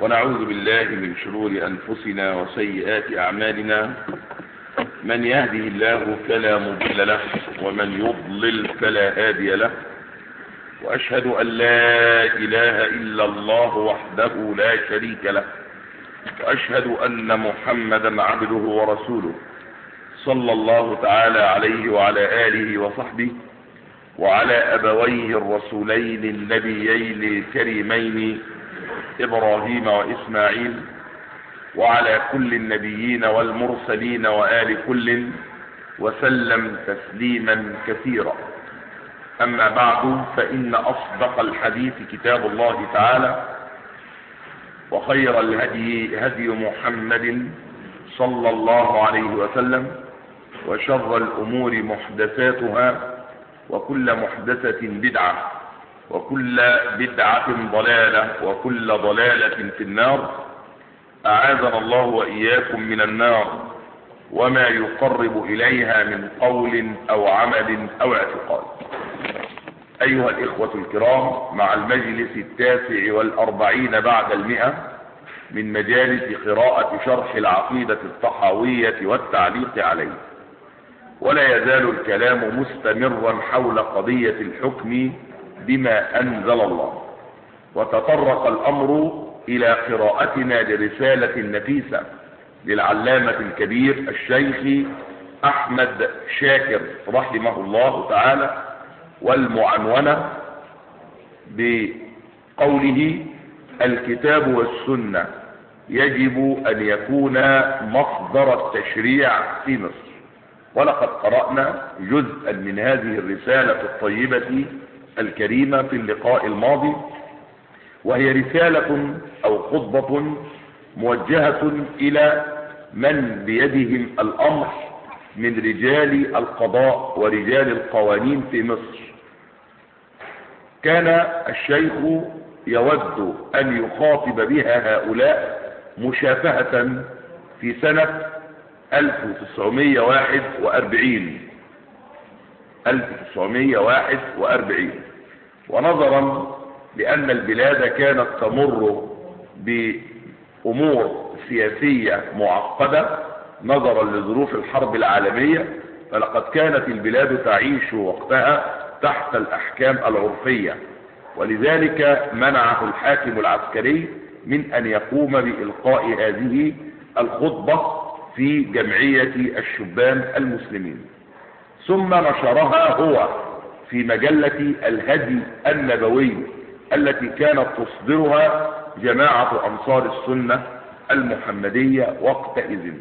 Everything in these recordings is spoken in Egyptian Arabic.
ونعوذ بالله من شرور أنفسنا وسيئات أعمالنا من يهده الله فلا مضل له ومن يضلل فلا هادي له وأشهد أن لا إله إلا الله وحده لا شريك له وأشهد أن محمدا عبده ورسوله صلى الله تعالى عليه وعلى آله وصحبه وعلى أبويه الرسولين النبيين الكريمين إبراهيم وإسماعيل وعلى كل النبيين والمرسلين وآل كل وسلم تسليما كثيرا أما بعد فإن أصدق الحديث كتاب الله تعالى وخير الهدي هدي محمد صلى الله عليه وسلم وشر الأمور محدثاتها وكل محدثة بدعة وكل بدعة ضلالة وكل ضلالة في النار أعاذنا الله وإياكم من النار وما يقرب إليها من قول أو عمل أو اعتقاد أيها الإخوة الكرام مع المجلس التاسع والأربعين بعد المئة من مجالس قراءة شرح العقيدة الطحاوية والتعليق عليه ولا يزال الكلام مستمرا حول قضية الحكم بما أنزل الله وتطرق الأمر إلى قراءتنا لرسالة نفيسة للعلامة الكبير الشيخ أحمد شاكر رحمه الله تعالى والمعنونة بقوله الكتاب والسنة يجب أن يكون مصدر التشريع في مصر ولقد قرأنا جزءا من هذه الرسالة الطيبة الكريمة في اللقاء الماضي وهي رسالة أو خطبة موجهة إلى من بيدهم الأمر من رجال القضاء ورجال القوانين في مصر كان الشيخ يود أن يخاطب بها هؤلاء مشافهة في سنة 1941 1941 ونظرا لأن البلاد كانت تمر بأمور سياسية معقدة نظرا لظروف الحرب العالمية فلقد كانت البلاد تعيش وقتها تحت الأحكام العرفية ولذلك منعه الحاكم العسكري من أن يقوم بإلقاء هذه الخطبة في جمعية الشبان المسلمين ثم نشرها هو في مجلة الهدي النبوي التي كانت تصدرها جماعة أنصار السنة المحمدية وقتئذ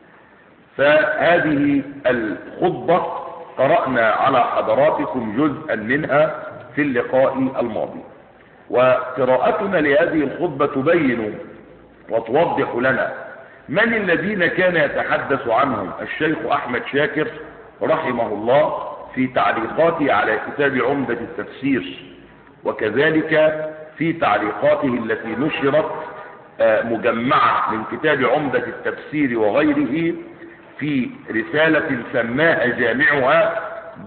فهذه الخطبة قرأنا على حضراتكم جزءا منها في اللقاء الماضي وقراءتنا لهذه الخطبة تبين وتوضح لنا من الذين كان يتحدث عنهم الشيخ أحمد شاكر رحمه الله في تعليقاته على كتاب عمدة التفسير وكذلك في تعليقاته التي نشرت مجمعة من كتاب عمدة التفسير وغيره في رسالة سماها جامعها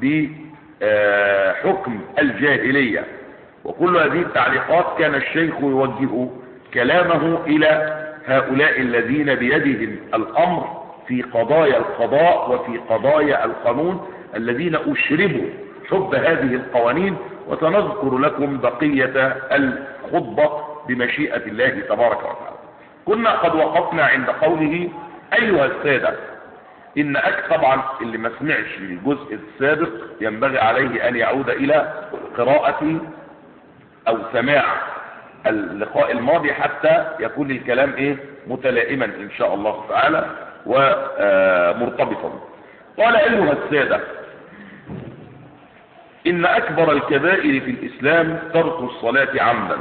بحكم الجاهلية وكل هذه التعليقات كان الشيخ يوجه كلامه إلى هؤلاء الذين بيدهم الأمر في قضايا القضاء وفي قضايا القانون الذين أشربوا حب هذه القوانين وسنذكر لكم بقية الخطبة بمشيئة الله تبارك وتعالى كنا قد وقفنا عند قوله أيها السادة إن أك طبعا اللي ما سمعش الجزء السابق ينبغي عليه أن يعود إلى قراءة أو سماع اللقاء الماضي حتى يكون الكلام إيه متلائما إن شاء الله تعالى ومرتبطا قال أيها السادة إن أكبر الكبائر في الإسلام ترك الصلاة عمدا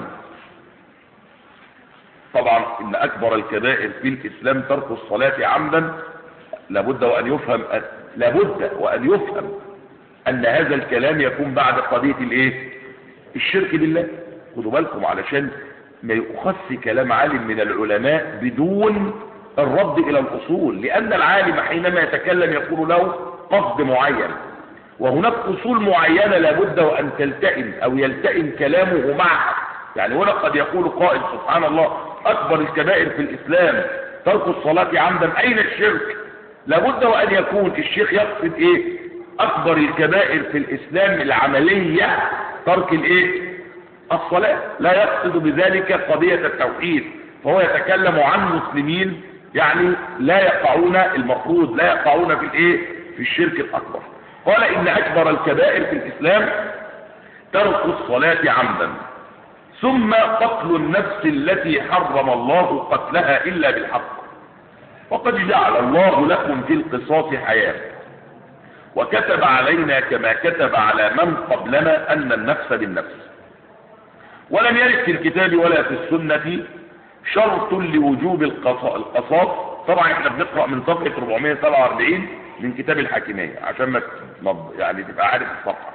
طبعا إن أكبر الكبائر في الإسلام ترك الصلاة عمدا لابد وأن يفهم لابد وأن يفهم أن هذا الكلام يكون بعد قضية الإيه الشرك بالله خدوا بالكم علشان ما يؤخذ كلام عالم من العلماء بدون الرد إلى الأصول لأن العالم حينما يتكلم يقول له قصد معين وهناك أصول معينة لابد وأن تلتئم أو يلتئم كلامه معها يعني هنا قد يقول قائل سبحان الله أكبر الكبائر في الإسلام ترك الصلاة عمدا أين الشرك لابد وأن يكون الشيخ يقصد إيه أكبر الكبائر في الإسلام العملية ترك الإيه الصلاة لا يقصد بذلك قضية التوحيد فهو يتكلم عن مسلمين يعني لا يقعون المفروض لا يقعون في الايه في الشرك الاكبر قال ان اكبر الكبائر في الاسلام ترك الصلاة عمدا ثم قتل النفس التي حرم الله قتلها الا بالحق وقد جعل الله لكم في القصاص حياة وكتب علينا كما كتب على من قبلنا ان النفس بالنفس ولم يرد في الكتاب ولا في السنة شرط لوجوب القصاص طبعا احنا بنقرأ من صفحة 447 من كتاب الحاكمية عشان ما يعني تبقى عارف الصفحة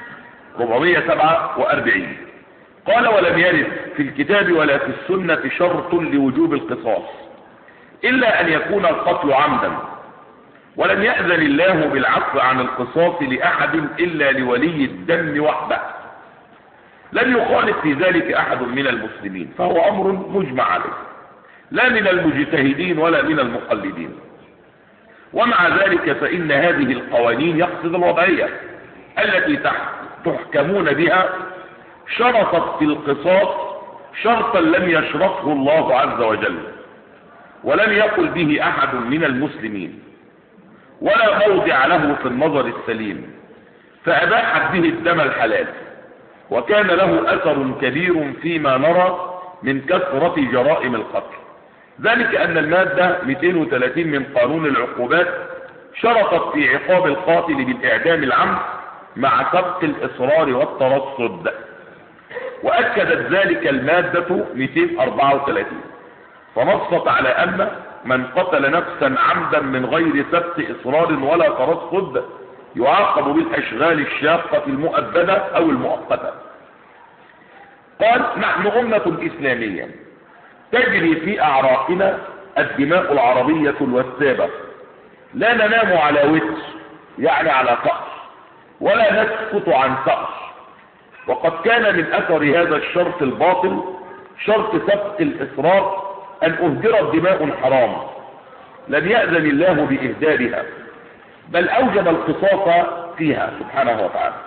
447 قال ولم يرد في الكتاب ولا في السنة شرط لوجوب القصاص إلا أن يكون القتل عمدا ولم يأذن الله بالعفو عن القصاص لأحد إلا لولي الدم وحده لم يخالف في ذلك أحد من المسلمين فهو أمر مجمع عليه لا من المجتهدين ولا من المقلدين ومع ذلك فإن هذه القوانين يقصد الوضعية التي تحكمون بها شرطت في القصاص شرطا لم يشرطه الله عز وجل ولم يقل به أحد من المسلمين ولا موضع له في النظر السليم فأباحت به الدم الحلال وكان له أثر كبير فيما نرى من كثرة جرائم القتل ذلك أن المادة 230 من قانون العقوبات شرطت في عقاب القاتل بالإعدام العمد مع سبق الإصرار والترصد وأكدت ذلك المادة 234 فنصت على أن من قتل نفسا عمدا من غير سبق إصرار ولا ترصد يعاقب بالأشغال الشاقة المؤبدة أو المؤقتة قال نحن أمة إسلامية تجري في أعراقنا الدماء العربية الوثابة لا ننام على وتر يعني على فأر ولا نسكت عن فأر وقد كان من أثر هذا الشرط الباطل شرط سبق الإصرار أن أهدرت دماء حرام لم يأذن الله بإهدارها بل أوجب القصاص فيها سبحانه وتعالى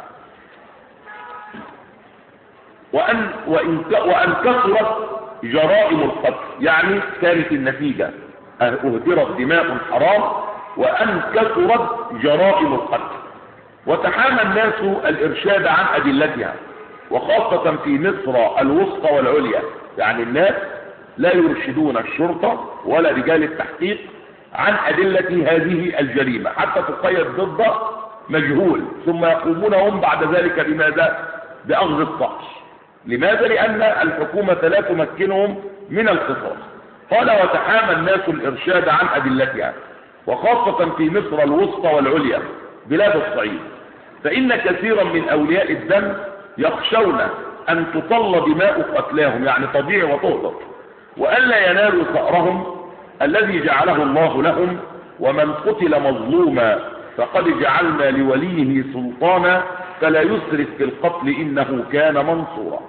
وأن, وإن, وأن كثرت جرائم القتل يعني كانت النتيجة أهدرت دماء حرام وأن كثرت جرائم القتل وتحامى الناس الإرشاد عن أدلتها وخاصة في مصر الوسطى والعليا يعني الناس لا يرشدون الشرطة ولا رجال التحقيق عن أدلة هذه الجريمة حتى تقيد ضد مجهول ثم يقومون هم بعد ذلك بماذا بأخذ الطقس لماذا لأن الحكومة لا تمكنهم من القصاص قال وتحامى الناس الإرشاد عن أدلتها وخاصة في مصر الوسطى والعليا بلاد الصعيد فإن كثيرا من أولياء الدم يخشون أن تطل دماء قتلاهم يعني تضيع وتهدر وألا ينالوا ثأرهم الذي جعله الله لهم ومن قتل مظلوما فقد جعلنا لوليه سلطانا فلا يسرف في القتل إنه كان منصورا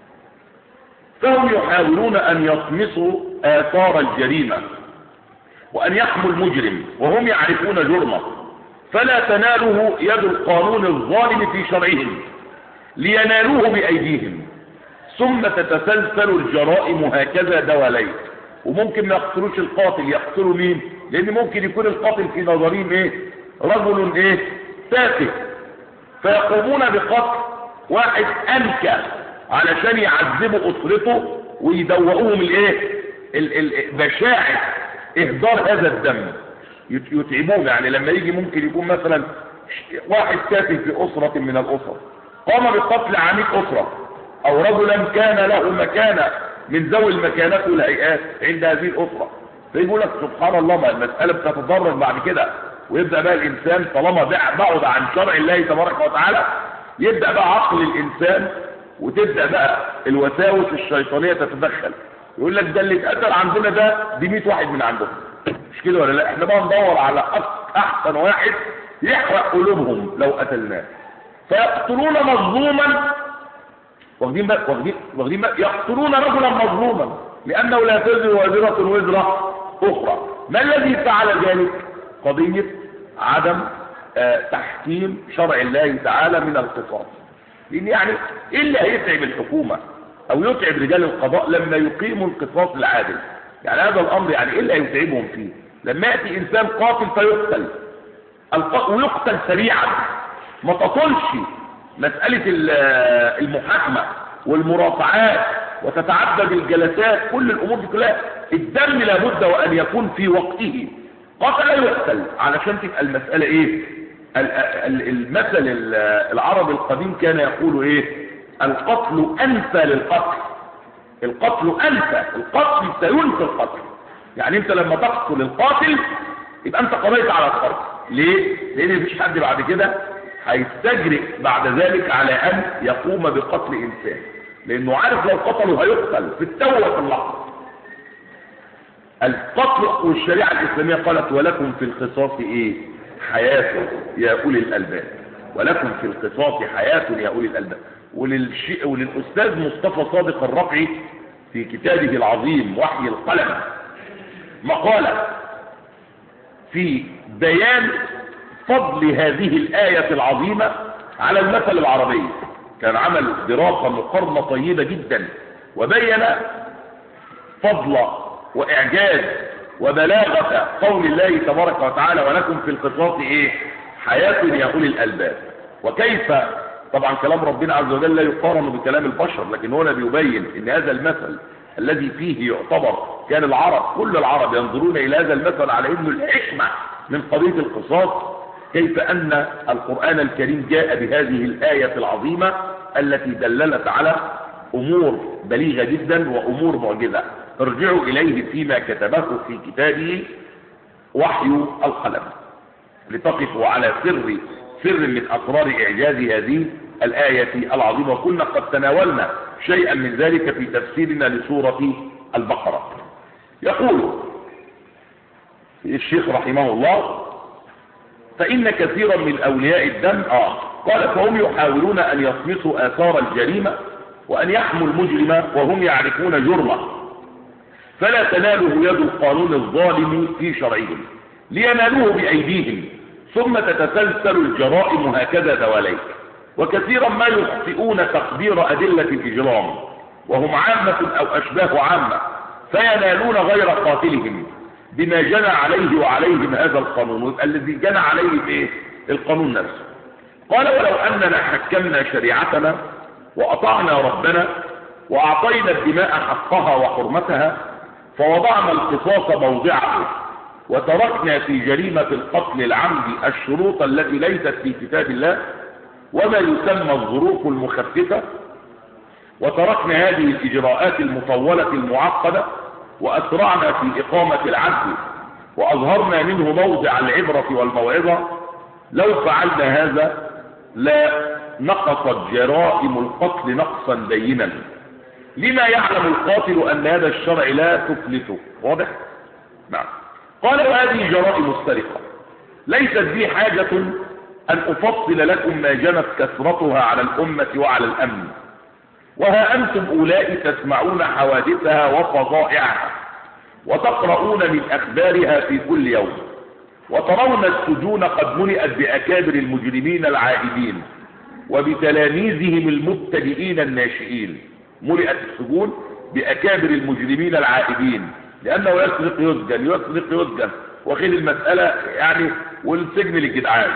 فهم يحاولون أن يطمسوا آثار الجريمة وأن يحموا المجرم وهم يعرفون جرمه فلا تناله يد القانون الظالم في شرعهم لينالوه بأيديهم ثم تتسلسل الجرائم هكذا دواليك وممكن ما يقتلوش القاتل يقتلوا مين لان ممكن يكون القاتل في نظرهم ايه رجل ايه تافه فيقومون بقتل واحد انكى علشان يعذبوا اسرته ويدوقوهم الايه بشاعة اهدار هذا الدم يتعبون يعني لما يجي ممكن يكون مثلا واحد تافه في اسرة من الاسر قام بقتل عميد اسرة او رجلا كان له مكانة من ذوي المكانات والهيئات عند هذه الأسرة فيقول لك سبحان الله ما المسألة بتتضرر بعد كده ويبدأ بقى الإنسان طالما بعد عن شرع الله تبارك وتعالى يبدأ بقى عقل الإنسان وتبدأ بقى الوساوس الشيطانية تتدخل يقول لك ده اللي اتقتل عندنا ده دي 100 واحد من عندهم مش كده ولا لا احنا بقى ندور على احسن واحد يحرق قلوبهم لو قتلناه فيقتلون مظلوما واخدين بقى واخدين واخدين بقى يقتلون رجلا مظلوما لأنه لا تزر وازرة وزر أخرى ما الذي فعل ذلك قضية عدم آه تحكيم شرع الله تعالى من القصاص لأن يعني إيه اللي هيتعب الحكومة أو يتعب رجال القضاء لما يقيموا القصاص العادل يعني هذا الأمر يعني إيه اللي هيتعبهم فيه لما يأتي إنسان قاتل فيقتل ويقتل سريعا ما تطولش مسألة المحاكمة والمرافعات وتتعدد الجلسات كل الأمور دي كلها الدم لابد وأن يكون في وقته قتل يقتل علشان تبقى المسألة إيه المثل العربي القديم كان يقول إيه القتل أنفى للقتل القتل أنفى القتل سينفى القتل يعني أنت لما تقتل القاتل يبقى أنت قضيت على القتل ليه؟ لأن مفيش حد بعد كده هيستجرئ بعد ذلك على أن يقوم بقتل إنسان لأنه عارف لو قتله هيقتل في التوة في اللحظة القتل والشريعة الإسلامية قالت ولكم في القصاص إيه حياة يا أولي الألباب ولكم في القصاص حياة يا أولي الألباب وللشيء وللأستاذ مصطفى صادق الرفعي في كتابه العظيم وحي القلم مقالة في بيان فضل هذه الآية العظيمة على المثل العربي كان عمل دراسة مقارنة طيبة جدا وبين فضل وإعجاز وبلاغة قول الله تبارك وتعالى ولكم في القصاص إيه حياة يا أولي الألباب وكيف طبعا كلام ربنا عز وجل لا يقارن بكلام البشر لكن هنا بيبين ان هذا المثل الذي فيه يعتبر كان العرب كل العرب ينظرون الى هذا المثل على انه الحكمة من قضية القصاص كيف ان القرآن الكريم جاء بهذه الآية العظيمة التي دللت على امور بليغة جدا وامور معجزة ارجعوا اليه فيما كتبه في كتابه وحي القلم لتقفوا على سر سر من اسرار اعجاز هذه الآية العظيمة وكنا قد تناولنا شيئا من ذلك في تفسيرنا لسورة البقرة يقول الشيخ رحمه الله فإن كثيرا من أولياء الدم آه قال فهم يحاولون أن يطمسوا آثار الجريمة وأن يحموا المجرم وهم يعرفون جرمه فلا تناله يد القانون الظالم في شرعهم لينالوه بأيديهم ثم تتسلسل الجرائم هكذا دواليك وكثيرا ما يخطئون تقدير أدلة الإجرام وهم عامة أو أشباه عامة فينالون غير قاتلهم بما جنى عليه وعليهم هذا القانون ويبقى الذي جنى عليه بايه القانون نفسه قال ولو أننا حكمنا شريعتنا وأطعنا ربنا وأعطينا الدماء حقها وحرمتها فوضعنا القصاص موضعه وتركنا في جريمة القتل العمد الشروط التي ليست في كتاب الله وما يسمى الظروف المخففة وتركنا هذه الإجراءات المطولة المعقدة وأسرعنا في إقامة العدل وأظهرنا منه موضع العبرة والموعظة لو فعلنا هذا لا نقصت جرائم القتل نقصا بينا لما يعلم القاتل أن هذا الشرع لا تفلته واضح؟ نعم قال وهذه جرائم السرقة ليست ذي حاجة أن أفصل لكم ما جنت كثرتها على الأمة وعلى الأمن وها أنتم أولئك تسمعون حوادثها وفظائعها وتقرؤون من أخبارها في كل يوم وترون السجون قد ملئت بأكابر المجرمين العائدين وبتلاميذهم المبتدئين الناشئين ملئت السجون بأكابر المجرمين العائدين لأنه يسرق يسجن يسرق يسجن واخد المسألة يعني والسجن للجدعان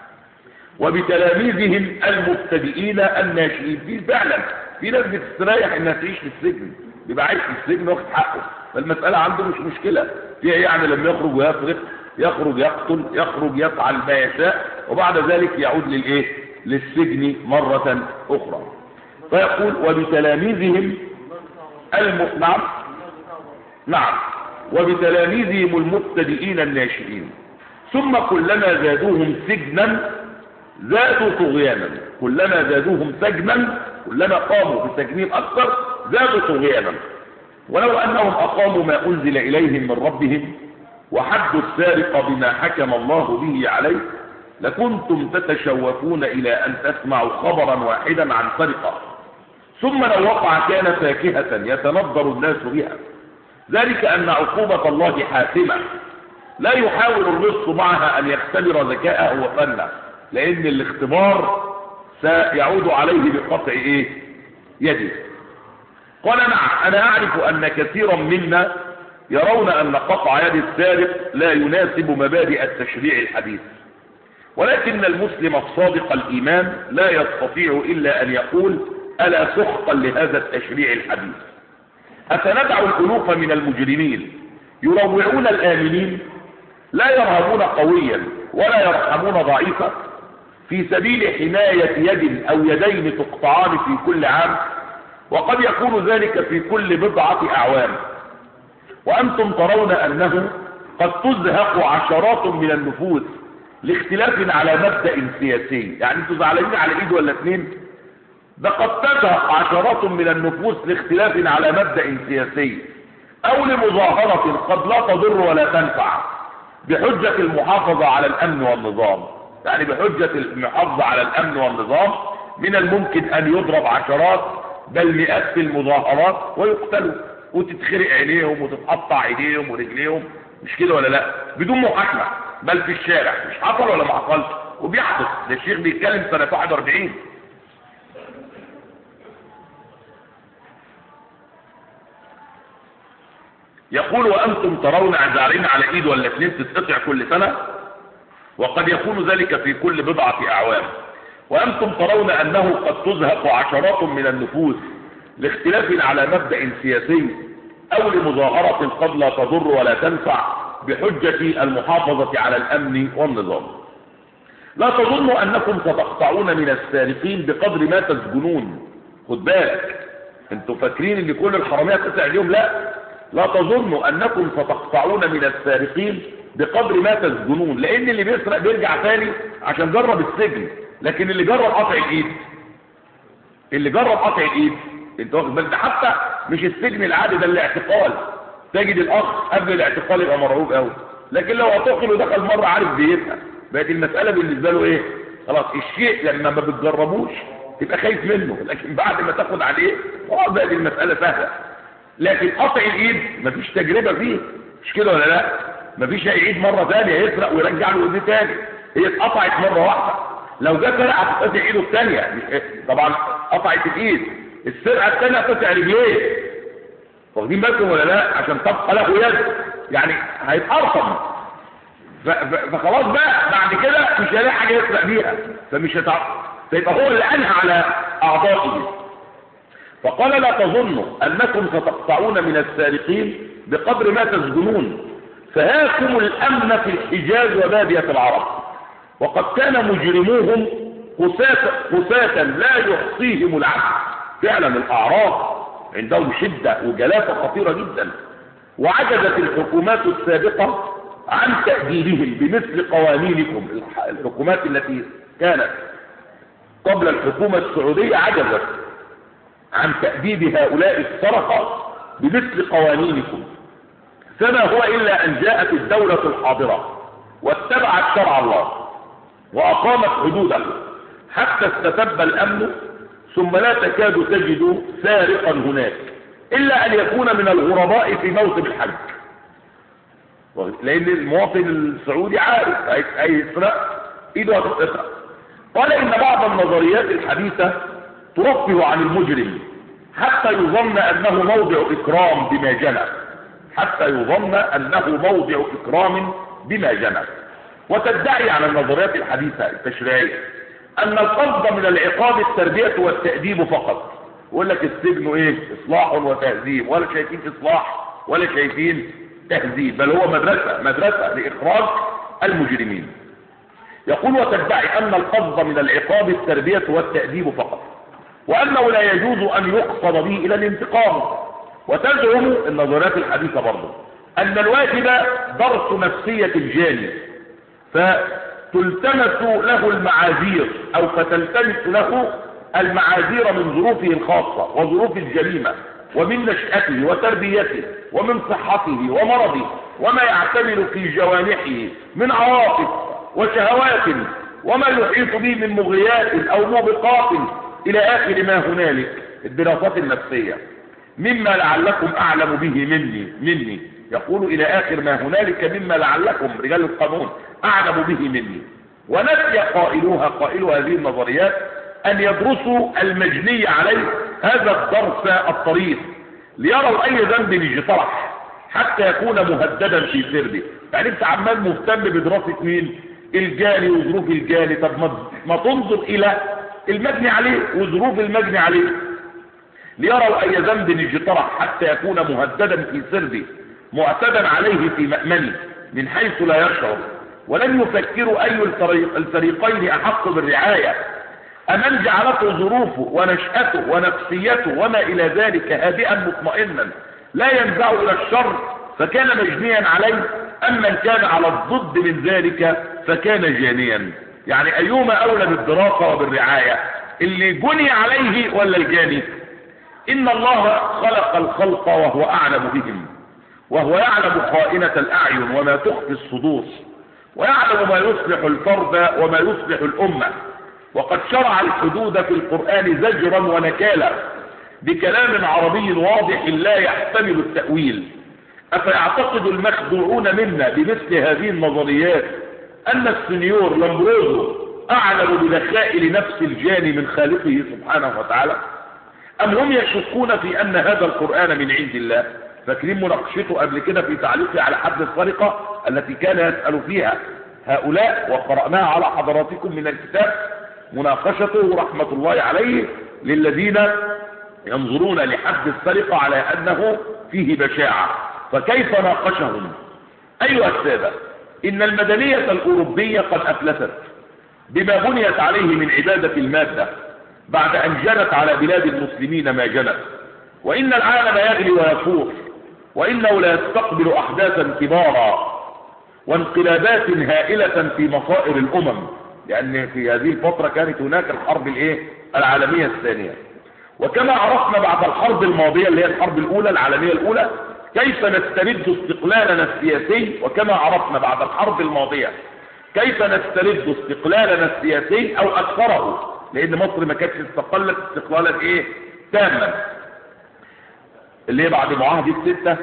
وبتلاميذهم المبتدئين الناشئين في فعلا في ناس بتستريح انها تعيش في السجن بيبقى عايش في السجن واخد حقه فالمسألة عنده مش مشكلة فيها يعني لما يخرج ويسرق يخرج يقتل يخرج يفعل ما يشاء وبعد ذلك يعود للايه للسجن مرة اخرى فيقول وبتلاميذهم المقنع نعم وبتلاميذهم المبتدئين الناشئين ثم كلما زادوهم سجنا زادوا طغيانا كلما زادوهم سجنا كلما قاموا بتجنيب اكثر زادوا طغيانا ولو انهم اقاموا ما انزل اليهم من ربهم وحدوا السارق بما حكم الله به عليه لكنتم تتشوفون الى ان تسمعوا خبرا واحدا عن سرقه ثم لو وقع كان فاكهة يتنظر الناس بها ذلك أن عقوبة الله حاسمة لا يحاول اللص معها أن يختبر ذكاءه وفنه لأن الاختبار سيعود عليه بقطع إيه؟ يده قال نعم أنا أعرف أن كثيرا منا يرون أن قطع يد السارق لا يناسب مبادئ التشريع الحديث ولكن المسلم الصادق الإيمان لا يستطيع إلا أن يقول ألا سخطا لهذا التشريع الحديث أفندع الألوف من المجرمين يروعون الآمنين لا يرهبون قويا ولا يرحمون ضعيفا في سبيل حماية يد أو يدين تقطعان في كل عام وقد يكون ذلك في كل بضعة أعوام وأنتم ترون أنه قد تزهق عشرات من النفوس لاختلاف على مبدأ سياسي يعني انتوا زعلانين على ايد ولا اثنين ده قد تزهق عشرات من النفوس لاختلاف على مبدأ سياسي او لمظاهرة قد لا تضر ولا تنفع بحجة المحافظة على الامن والنظام يعني بحجة المحافظة على الامن والنظام من الممكن ان يضرب عشرات بل مئات في المظاهرات ويقتلوا وتتخرق عينيهم وتتقطع ايديهم ورجليهم مش كده ولا لا بدون محاكمة بل في الشارع مش حصل ولا ما حصلش وبيحدث ده الشيخ بيتكلم سنة 41 يقول وأنتم ترون عزارين على إيد ولا اثنين تتقطع كل سنة وقد يكون ذلك في كل بضعة أعوام وأنتم ترون أنه قد تزهق عشرات من النفوس لاختلاف على مبدأ سياسي أو لمظاهرة قد لا تضر ولا تنفع بحجة المحافظة على الأمن والنظام لا تظنوا أنكم ستقطعون من السارقين بقدر ما تسجنون خد بالك انتوا فاكرين ان كل الحرامية تسع اليوم لا لا تظنوا أنكم ستقطعون من السارقين بقدر ما تسجنون لأن اللي بيسرق بيرجع تاني عشان جرب السجن لكن اللي جرب قطع الإيد اللي جرب قطع الإيد انت واخد بالك حتى مش السجن العادي ده الاعتقال تجد الاخ قبل الاعتقال يبقى مرعوب قوي لكن لو اعتقل ودخل مره عارف بيبقى بقت المساله بالنسبه له ايه خلاص الشيء لما ما بتجربوش تبقى خايف منه لكن بعد ما تاخد عليه خلاص بقت المساله سهله لكن قطع الايد مفيش تجربه فيه مش كده ولا لا مفيش هيعيد مره ثانيه يسرق ويرجع له ايديه ثاني هي اتقطعت مره واحده لو جه سرقه هتتقطع ايده الثانيه طبعا قطعت الايد السرقه الثانيه هتقطع رجليه واخدين بالكم ولا لا عشان تبقى له يد يعني هيتقرصم فخلاص بقى بعد كده مش هيلاقي حاجه يسرق بيها فمش هتعرف فيبقى هو اللي انهى على اعضائه فقال لا تظنوا انكم ستقطعون من السارقين بقدر ما تسجنون فهاكم الامن في الحجاز وباديه العرب وقد كان مجرموهم قساة لا يحصيهم العبد فعلا الاعراض عندهم شدة وجلافة خطيرة جدا وعجزت الحكومات السابقة عن تأديبهم بمثل قوانينكم الحكومات التي كانت قبل الحكومة السعودية عجزت عن تأديب هؤلاء السرقة بمثل قوانينكم فما هو إلا أن جاءت الدولة الحاضرة واتبعت شرع الله وأقامت حدوده حتى استتب الأمن ثم لا تكاد تجد سارقا هناك إلا أن يكون من الغرباء في موسم الحج لأن المواطن السعودي عارف هيسرق إيده هتتسرق قال إن بعض النظريات الحديثة ترفه عن المجرم حتى يظن أنه موضع إكرام بما جنى حتى يظن أنه موضع إكرام بما جنى وتدعي على النظريات الحديثة التشريعية أن القصد من العقاب التربية والتأديب فقط يقول لك السجن إيه إصلاح وتهذيب ولا شايفين إصلاح ولا شايفين تهذيب بل هو مدرسة مدرسة لإخراج المجرمين يقول وتدعي أن القصد من العقاب التربية والتأديب فقط وأنه لا يجوز أن يقصد به إلى الانتقام وتزعم النظريات الحديثة برضه أن الواجب درس نفسية الجاني فتلتمس له المعاذير أو فتلتمس له المعاذير من ظروفه الخاصة وظروف الجريمة ومن نشأته وتربيته ومن صحته ومرضه وما يعتمل في جوانحه من عواطف وشهوات وما يحيط به من مغريات أو موبقات إلى آخر ما هنالك الدراسات النفسية مما لعلكم أعلم به مني مني يقول إلى آخر ما هنالك مما لعلكم رجال القانون أعلم به مني ونسي قائلوها قائلو هذه النظريات أن يدرسوا المجني عليه هذا الدرس الطريف ليروا أي ذنب اجترح حتى يكون مهددا في سربه يعني انت عمال مهتم بدراسة مين الجاني وظروف الجاني طب ما, ما تنظر الى المجني عليه وظروف المجني عليه ليروا اي ذنب اجترح حتى يكون مهددا في سربه معتدا عليه في مأمنه من حيث لا يشعر ولم يفكروا اي الفريقين احق بالرعاية أمن جعلته ظروفه ونشأته ونفسيته وما إلى ذلك هادئا مطمئنا لا ينزع إلى الشر فكان مجنيا عليه أم من كان على الضد من ذلك فكان جانيا يعني أيهما أولى بالدراسة وبالرعاية اللي جني عليه ولا الجاني إن الله خلق الخلق وهو أعلم بهم وهو يعلم خائنة الأعين وما تخفي الصدور ويعلم ما يصلح الفرد وما يصلح الأمة وقد شرع الحدود في القرآن زجرا ونكالا بكلام عربي واضح لا يحتمل التأويل أفيعتقد المخدوعون منا بمثل هذه النظريات أن السنيور لامبروزو أعلم بدخائل نفس الجاني من خالقه سبحانه وتعالى أم هم يشكون في أن هذا القرآن من عند الله فاكرين مناقشته قبل كده في تعليقه على حد السرقة التي كان يسأل فيها هؤلاء وقرأناها على حضراتكم من الكتاب مناقشته رحمة الله عليه للذين ينظرون لحد السرقة على أنه فيه بشاعة فكيف ناقشهم أيها السادة إن المدنية الأوروبية قد أفلست بما بنيت عليه من عبادة المادة بعد أن جنت على بلاد المسلمين ما جنت وإن العالم يغلي ويفور وإنه لا يستقبل أحداثا كبارا وانقلابات هائلة في مصائر الأمم لأن في هذه الفترة كانت هناك الحرب الايه العالمية الثانية وكما عرفنا بعد الحرب الماضية اللي هي الحرب الأولى العالمية الأولى كيف نسترد استقلالنا السياسي وكما عرفنا بعد الحرب الماضية كيف نسترد استقلالنا السياسي أو أكثره لأن مصر ما كانتش استقلت استقلالا إيه تاما اللي هي بعد معاهدة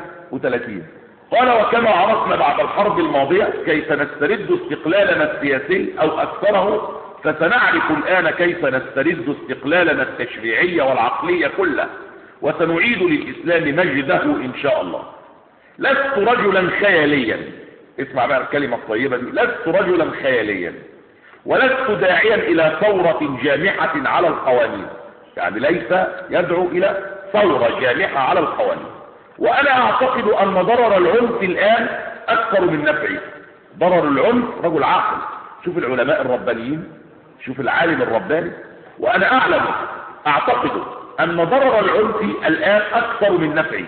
36 قال وكما عرفنا بعد الحرب الماضية كيف نسترد استقلالنا السياسي أو أكثره فسنعرف الآن كيف نسترد استقلالنا التشريعي والعقلية كله وسنعيد للإسلام مجده إن شاء الله لست رجلا خياليا اسمع بقى الكلمة الطيبة دي لست رجلا خياليا ولست داعيا إلى ثورة جامحة على القوانين يعني ليس يدعو إلى ثورة جامحة على القوانين وأنا أعتقد أن ضرر العنف الآن أكثر من نفعه ضرر العنف رجل عاقل شوف العلماء الربانيين شوف العالم الرباني وأنا أعلم أعتقد أن ضرر العنف الآن أكثر من نفعه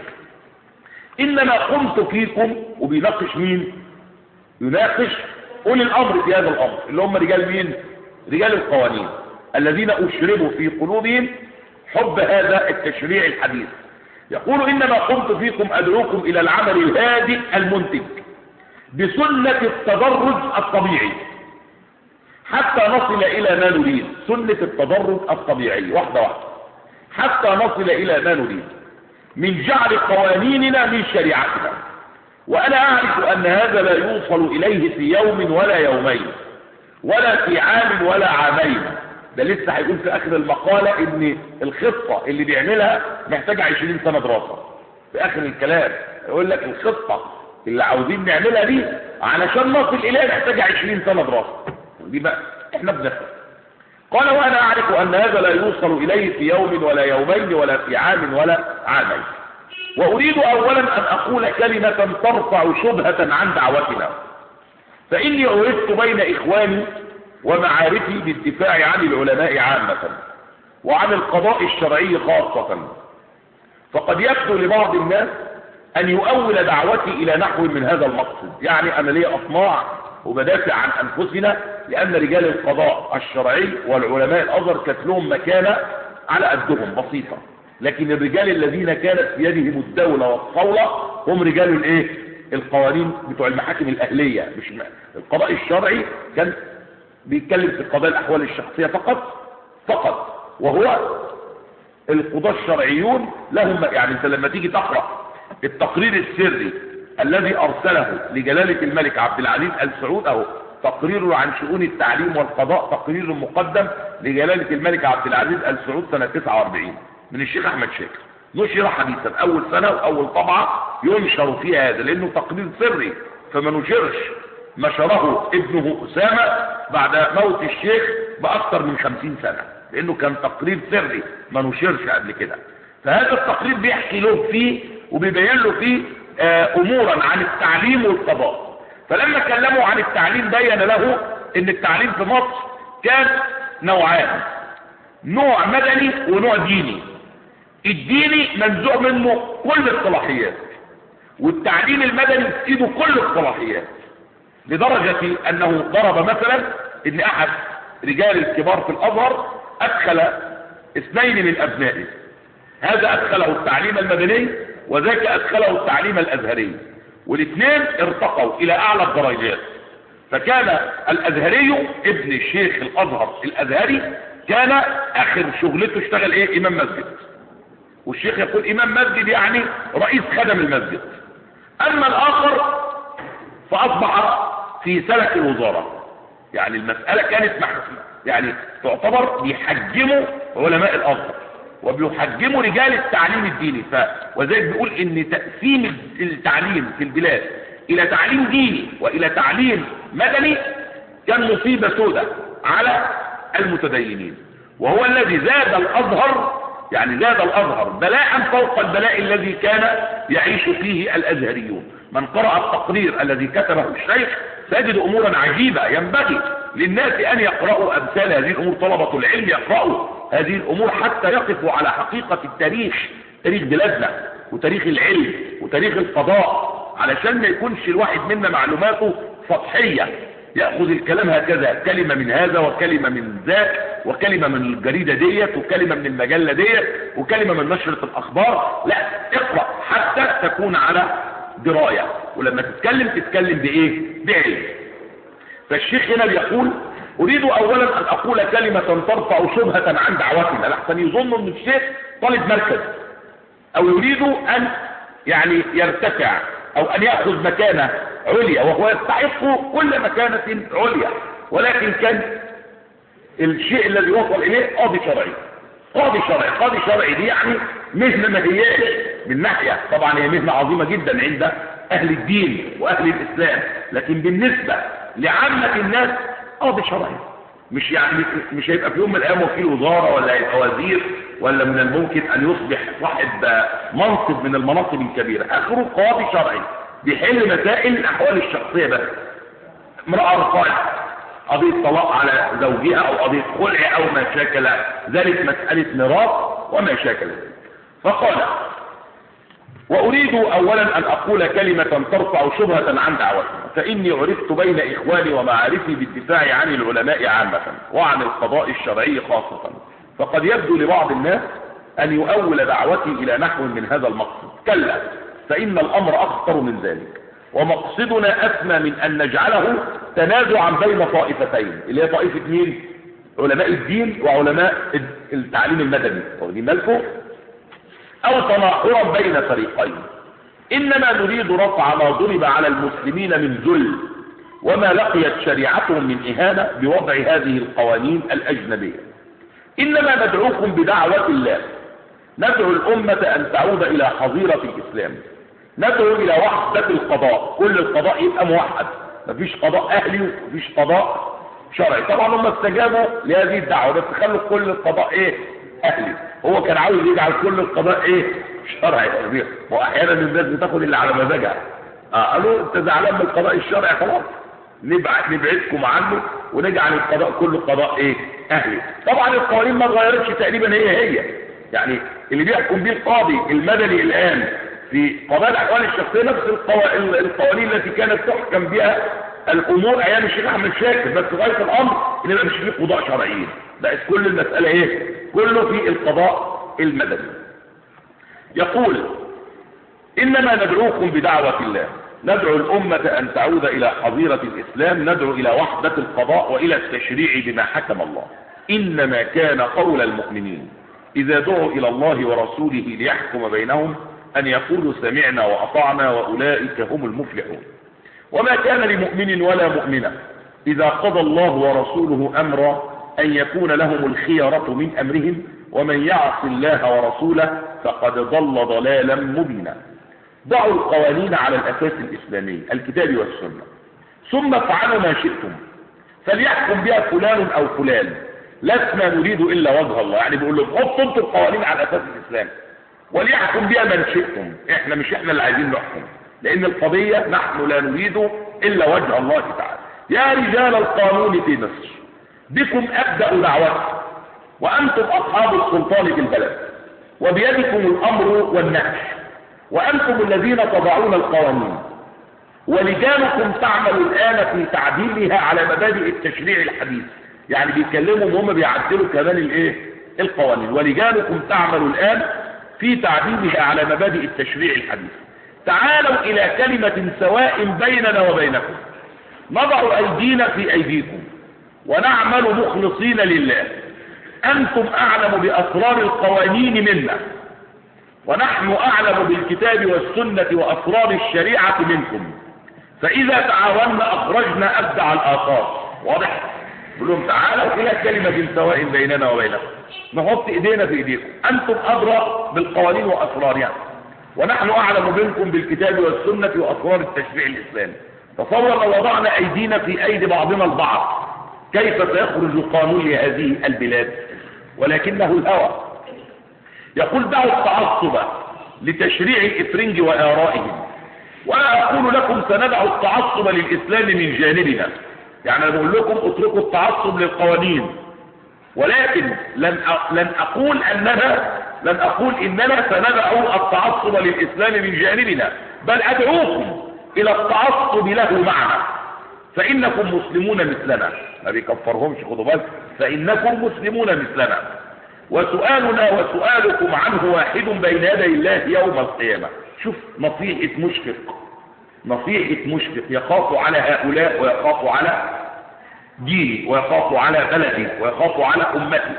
إنما قمت فيكم وبيناقش مين يناقش أولي الأمر في هذا الأمر اللي هم رجال مين رجال القوانين الذين أشربوا في قلوبهم حب هذا التشريع الحديث يقول إنما قمت فيكم أدعوكم إلى العمل الهادئ المنتج بسنة التدرج الطبيعي حتى نصل إلى ما نريد سنة التدرج الطبيعي واحدة واحدة حتى نصل إلى ما نريد من جعل قوانيننا من شريعتنا وأنا أعرف أن هذا لا يوصل إليه في يوم ولا يومين ولا في عام ولا عامين ده لسه هيقول في اخر المقالة ان الخطة اللي بيعملها محتاجة 20 سنة دراسة في اخر الكلام يقول لك الخطة اللي عاوزين نعملها دي علشان نصل اليها محتاجة 20 سنة دراسة دي بقى احنا بنفهم قال وانا اعرف ان هذا لا يوصل اليه في يوم ولا يومين ولا في عام ولا عامين واريد اولا ان اقول كلمة ترفع شبهة عن دعوتنا فاني عرفت بين اخواني ومعارفي بالدفاع عن العلماء عامة وعن القضاء الشرعي خاصة فقد يبدو لبعض الناس أن يؤول دعوتي إلى نحو من هذا المقصد يعني أنا لي أطماع وبدافع عن أنفسنا لأن رجال القضاء الشرعي والعلماء الأزهر كانت لهم مكانة على قدهم بسيطة لكن الرجال الذين كانت في يدهم الدولة والصولة هم رجال الايه القوانين بتوع المحاكم الأهلية مش القضاء الشرعي كان بيتكلم في قضايا الأحوال الشخصية فقط فقط وهو القضاة الشرعيون لهم يعني انت لما تيجي تقرأ التقرير السري الذي ارسله لجلالة الملك عبد العزيز ال سعود اهو تقرير عن شؤون التعليم والقضاء تقرير مقدم لجلالة الملك عبد العزيز ال سعود سنة 49 من الشيخ احمد شاكر نشر حديثا اول سنة واول طبعة ينشر فيها هذا لانه تقرير سري فما نشرش نشره ابنه اسامة بعد موت الشيخ باكثر من خمسين سنة لانه كان تقرير سري ما نشرش قبل كده فهذا التقرير بيحكي له فيه وبيبين له فيه آه امورا عن التعليم والقضاء فلما كلموا عن التعليم بين له ان التعليم في مصر كان نوعان نوع مدني ونوع ديني الديني منزوع منه كل الصلاحيات والتعليم المدني تفيده كل الصلاحيات لدرجة انه ضرب مثلا ان احد رجال الكبار في الازهر ادخل اثنين من ابنائه هذا ادخله التعليم المدني وذاك ادخله التعليم الازهري والاثنين ارتقوا الى اعلى الدرجات فكان الازهري ابن الشيخ الازهر الازهري كان اخر شغلته اشتغل ايه امام مسجد والشيخ يقول امام مسجد يعني رئيس خدم المسجد اما الاخر فاصبح في سلك الوزارة يعني المسألة كانت محكمة يعني تعتبر بيحجموا علماء الازهر وبيحجموا رجال التعليم الديني ف... وذلك بيقول ان تقسيم التعليم في البلاد الى تعليم ديني والى تعليم مدني كان مصيبة سوداء على المتدينين وهو الذي زاد الازهر يعني زاد الازهر بلاء فوق البلاء الذي كان يعيش فيه الازهريون من قرأ التقرير الذي كتبه الشيخ سيجد امورا عجيبة ينبغي للناس ان يقرأوا امثال هذه الامور طلبة العلم يقرأوا هذه الامور حتى يقفوا على حقيقة التاريخ تاريخ بلادنا وتاريخ العلم وتاريخ القضاء علشان ما يكونش الواحد منا معلوماته سطحية يأخذ الكلام هكذا كلمة من هذا وكلمة من ذاك وكلمة من الجريدة ديت وكلمة من المجلة ديت وكلمة من نشرة الأخبار لا اقرأ حتى تكون على دراية ولما تتكلم تتكلم بإيه بعلم فالشيخ هنا بيقول أريد أولا أن أقول كلمة ترفع شبهة عن دعوتنا لحسن يظن أن الشيخ طالب مركز أو يريد أن يعني يرتفع أو أن يأخذ مكانة عليا وهو يستحق كل مكانة عليا ولكن كان الشيء الذي وصل إليه قاضي شرعي قاضي شرعي قاضي شرعي دي يعني مهنة ما هياش من ناحية طبعا هي مهنة عظيمة جدا عند أهل الدين وأهل الإسلام لكن بالنسبة لعامة الناس قاضي شرعي مش يعني مش هيبقى في يوم من الايام وكيل وزاره ولا هيبقى وزير ولا من الممكن ان يصبح صاحب منصب من المناصب الكبيره اخره قاضي شرعي بيحل مسائل الاحوال الشخصيه بس امراه رفعت قضيه طلاق على زوجها او قضيه خلع او ما شاكل ذلك مساله ميراث وما شاكل ذلك فقال وأريد أولا أن أقول كلمة ترفع شبهة عن دعوتنا فإني عرفت بين إخواني ومعارفي بالدفاع عن العلماء عامة وعن القضاء الشرعي خاصة فقد يبدو لبعض الناس أن يؤول دعوتي إلى نحو من هذا المقصد كلا فإن الأمر أخطر من ذلك ومقصدنا أسمى من أن نجعله تنازعا بين طائفتين اللي هي طائفة مين؟ علماء الدين وعلماء التعليم المدني واخدين بالكم؟ او تناحرا بين فريقين انما نريد رفع ما ضرب على المسلمين من ذل وما لقيت شريعتهم من اهانة بوضع هذه القوانين الاجنبية انما ندعوكم بدعوة الله ندعو الامة ان تعود الى حظيرة الاسلام ندعو الى وحدة القضاء كل القضاء يبقى موحد مفيش قضاء اهلي ومفيش قضاء شرعي طبعا هم استجابوا لهذه الدعوة بس خلوا كل القضاء ايه اهلي هو كان عاوز يجعل كل القضاء ايه شرعي واحيانا الناس بتاخد اللي على مزاجها آه قالوا انت زعلان من القضاء الشرعي خلاص نبعد نبعدكم عنه ونجعل القضاء كله قضاء ايه اهلي طبعا القوانين ما اتغيرتش تقريبا هي هي يعني اللي بيحكم بيه القاضي المدني الان في قضايا الاحوال الشخصيه نفس القوانين التي كانت تحكم بها الامور ايام الشيخ احمد شاكر بس غايه الامر ان يبقى مش فيه قضاء شرعيين بقت كل المساله ايه كله في القضاء المدني يقول انما ندعوكم بدعوه الله ندعو الامه ان تعود الى حظيره الاسلام ندعو الى وحده القضاء والى التشريع بما حكم الله انما كان قول المؤمنين إذا دعوا إلى الله ورسوله ليحكم بينهم أن يقولوا سمعنا وأطعنا وأولئك هم المفلحون وما كان لمؤمن ولا مؤمنة إذا قضى الله ورسوله أمرا أن يكون لهم الخيرة من أمرهم ومن يعص الله ورسوله فقد ضل ضلالا مبينا ضعوا القوانين على الأساس الإسلامي الكتاب والسنة ثم افعلوا ما شئتم فليحكم بها فلان أو فلان لسنا نريد إلا وجه الله يعني بيقول لهم حطوا انتم القوانين على أساس الإسلام وليحكم بها من شئتم احنا مش احنا اللي عايزين نحكم لأن القضية نحن لا نريد إلا وجه الله تعالى يا رجال القانون في مصر بكم أبدأ دعوتي وأنتم أصحاب السلطان في البلد وبيدكم الأمر والنهي وأنتم الذين تضعون القوانين ولجانكم تعمل الآن في تعديلها على مبادئ التشريع الحديث يعني بيتكلموا وهم بيعدلوا كمان الايه القوانين ولجانكم تعمل الآن في تعديلها على مبادئ التشريع الحديث تعالوا إلى كلمة سواء بيننا وبينكم نضع أيدينا في أيديكم ونعمل مخلصين لله أنتم أعلم بأسرار القوانين منا ونحن أعلم بالكتاب والسنة وأسرار الشريعة منكم فإذا تعاوننا أخرجنا أبدع الآثار واضح يقول لهم تعالوا إلى كلمة سواء بيننا وبينكم نحط إيدينا في إيديكم أنتم أدرى بالقوانين وأسرارها ونحن أعلم منكم بالكتاب والسنة وأسرار التشريع الإسلامي تصور لو وضعنا أيدينا في أيدي بعضنا البعض كيف سيخرج قانون لهذه البلاد ولكنه الهوى يقول دعوا التعصب لتشريع الإفرنج وآرائهم ولا أقول لكم سندع التعصب للإسلام من جانبنا يعني أنا بقول لكم اتركوا التعصب للقوانين ولكن لن لن أقول أننا لن أقول إننا سندع التعصب للإسلام من جانبنا بل أدعوكم إلى التعصب له معنا فإنكم مسلمون مثلنا ما بيكفرهمش خدوا بالك فإنكم مسلمون مثلنا وسؤالنا وسؤالكم عنه واحد بين يدي الله يوم القيامة شوف نصيحة مشفق نصيحة مشفق يخاف على هؤلاء ويخاف على ديني ويخاف على بلدي ويخاف على أمتي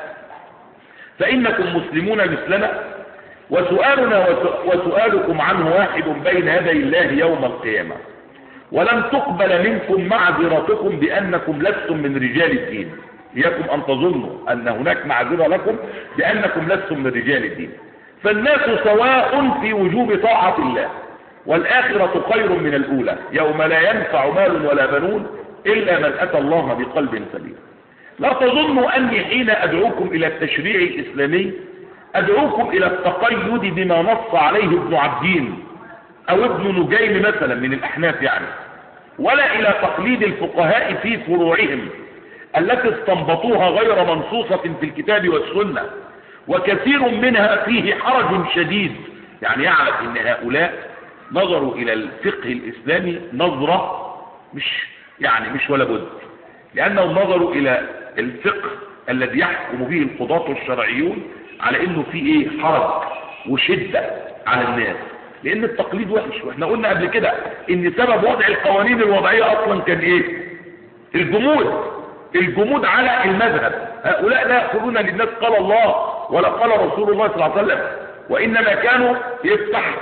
فإنكم مسلمون مثلنا وسؤالنا وسؤالكم عنه واحد بين يدي الله يوم القيامة ولن تقبل منكم معذرتكم بأنكم لستم من رجال الدين إياكم أن تظنوا أن هناك معذرة لكم بأنكم لستم من رجال الدين فالناس سواء في وجوب طاعة الله والآخرة خير من الأولى يوم لا ينفع مال ولا بنون إلا من أتى الله بقلب سليم لا تظنوا أني حين أدعوكم إلى التشريع الإسلامي أدعوكم إلى التقيد بما نص عليه ابن عبدين أو ابن نجيم مثلا من الأحناف يعني ولا إلى تقليد الفقهاء في فروعهم التي استنبطوها غير منصوصة في الكتاب والسنة وكثير منها فيه حرج شديد يعني يعرف ان هؤلاء نظروا الى الفقه الاسلامي نظرة مش يعني مش ولا بد لانهم نظروا الى الفقه الذي يحكم به القضاة الشرعيون على انه في ايه حرج وشدة على الناس لان التقليد وحش واحنا قلنا قبل كده ان سبب وضع القوانين الوضعية اصلا كان ايه الجمود الجمود على المذهب هؤلاء لا يقولون للناس قال الله ولا قال رسول الله صلى الله عليه وسلم وإنما كانوا يفتح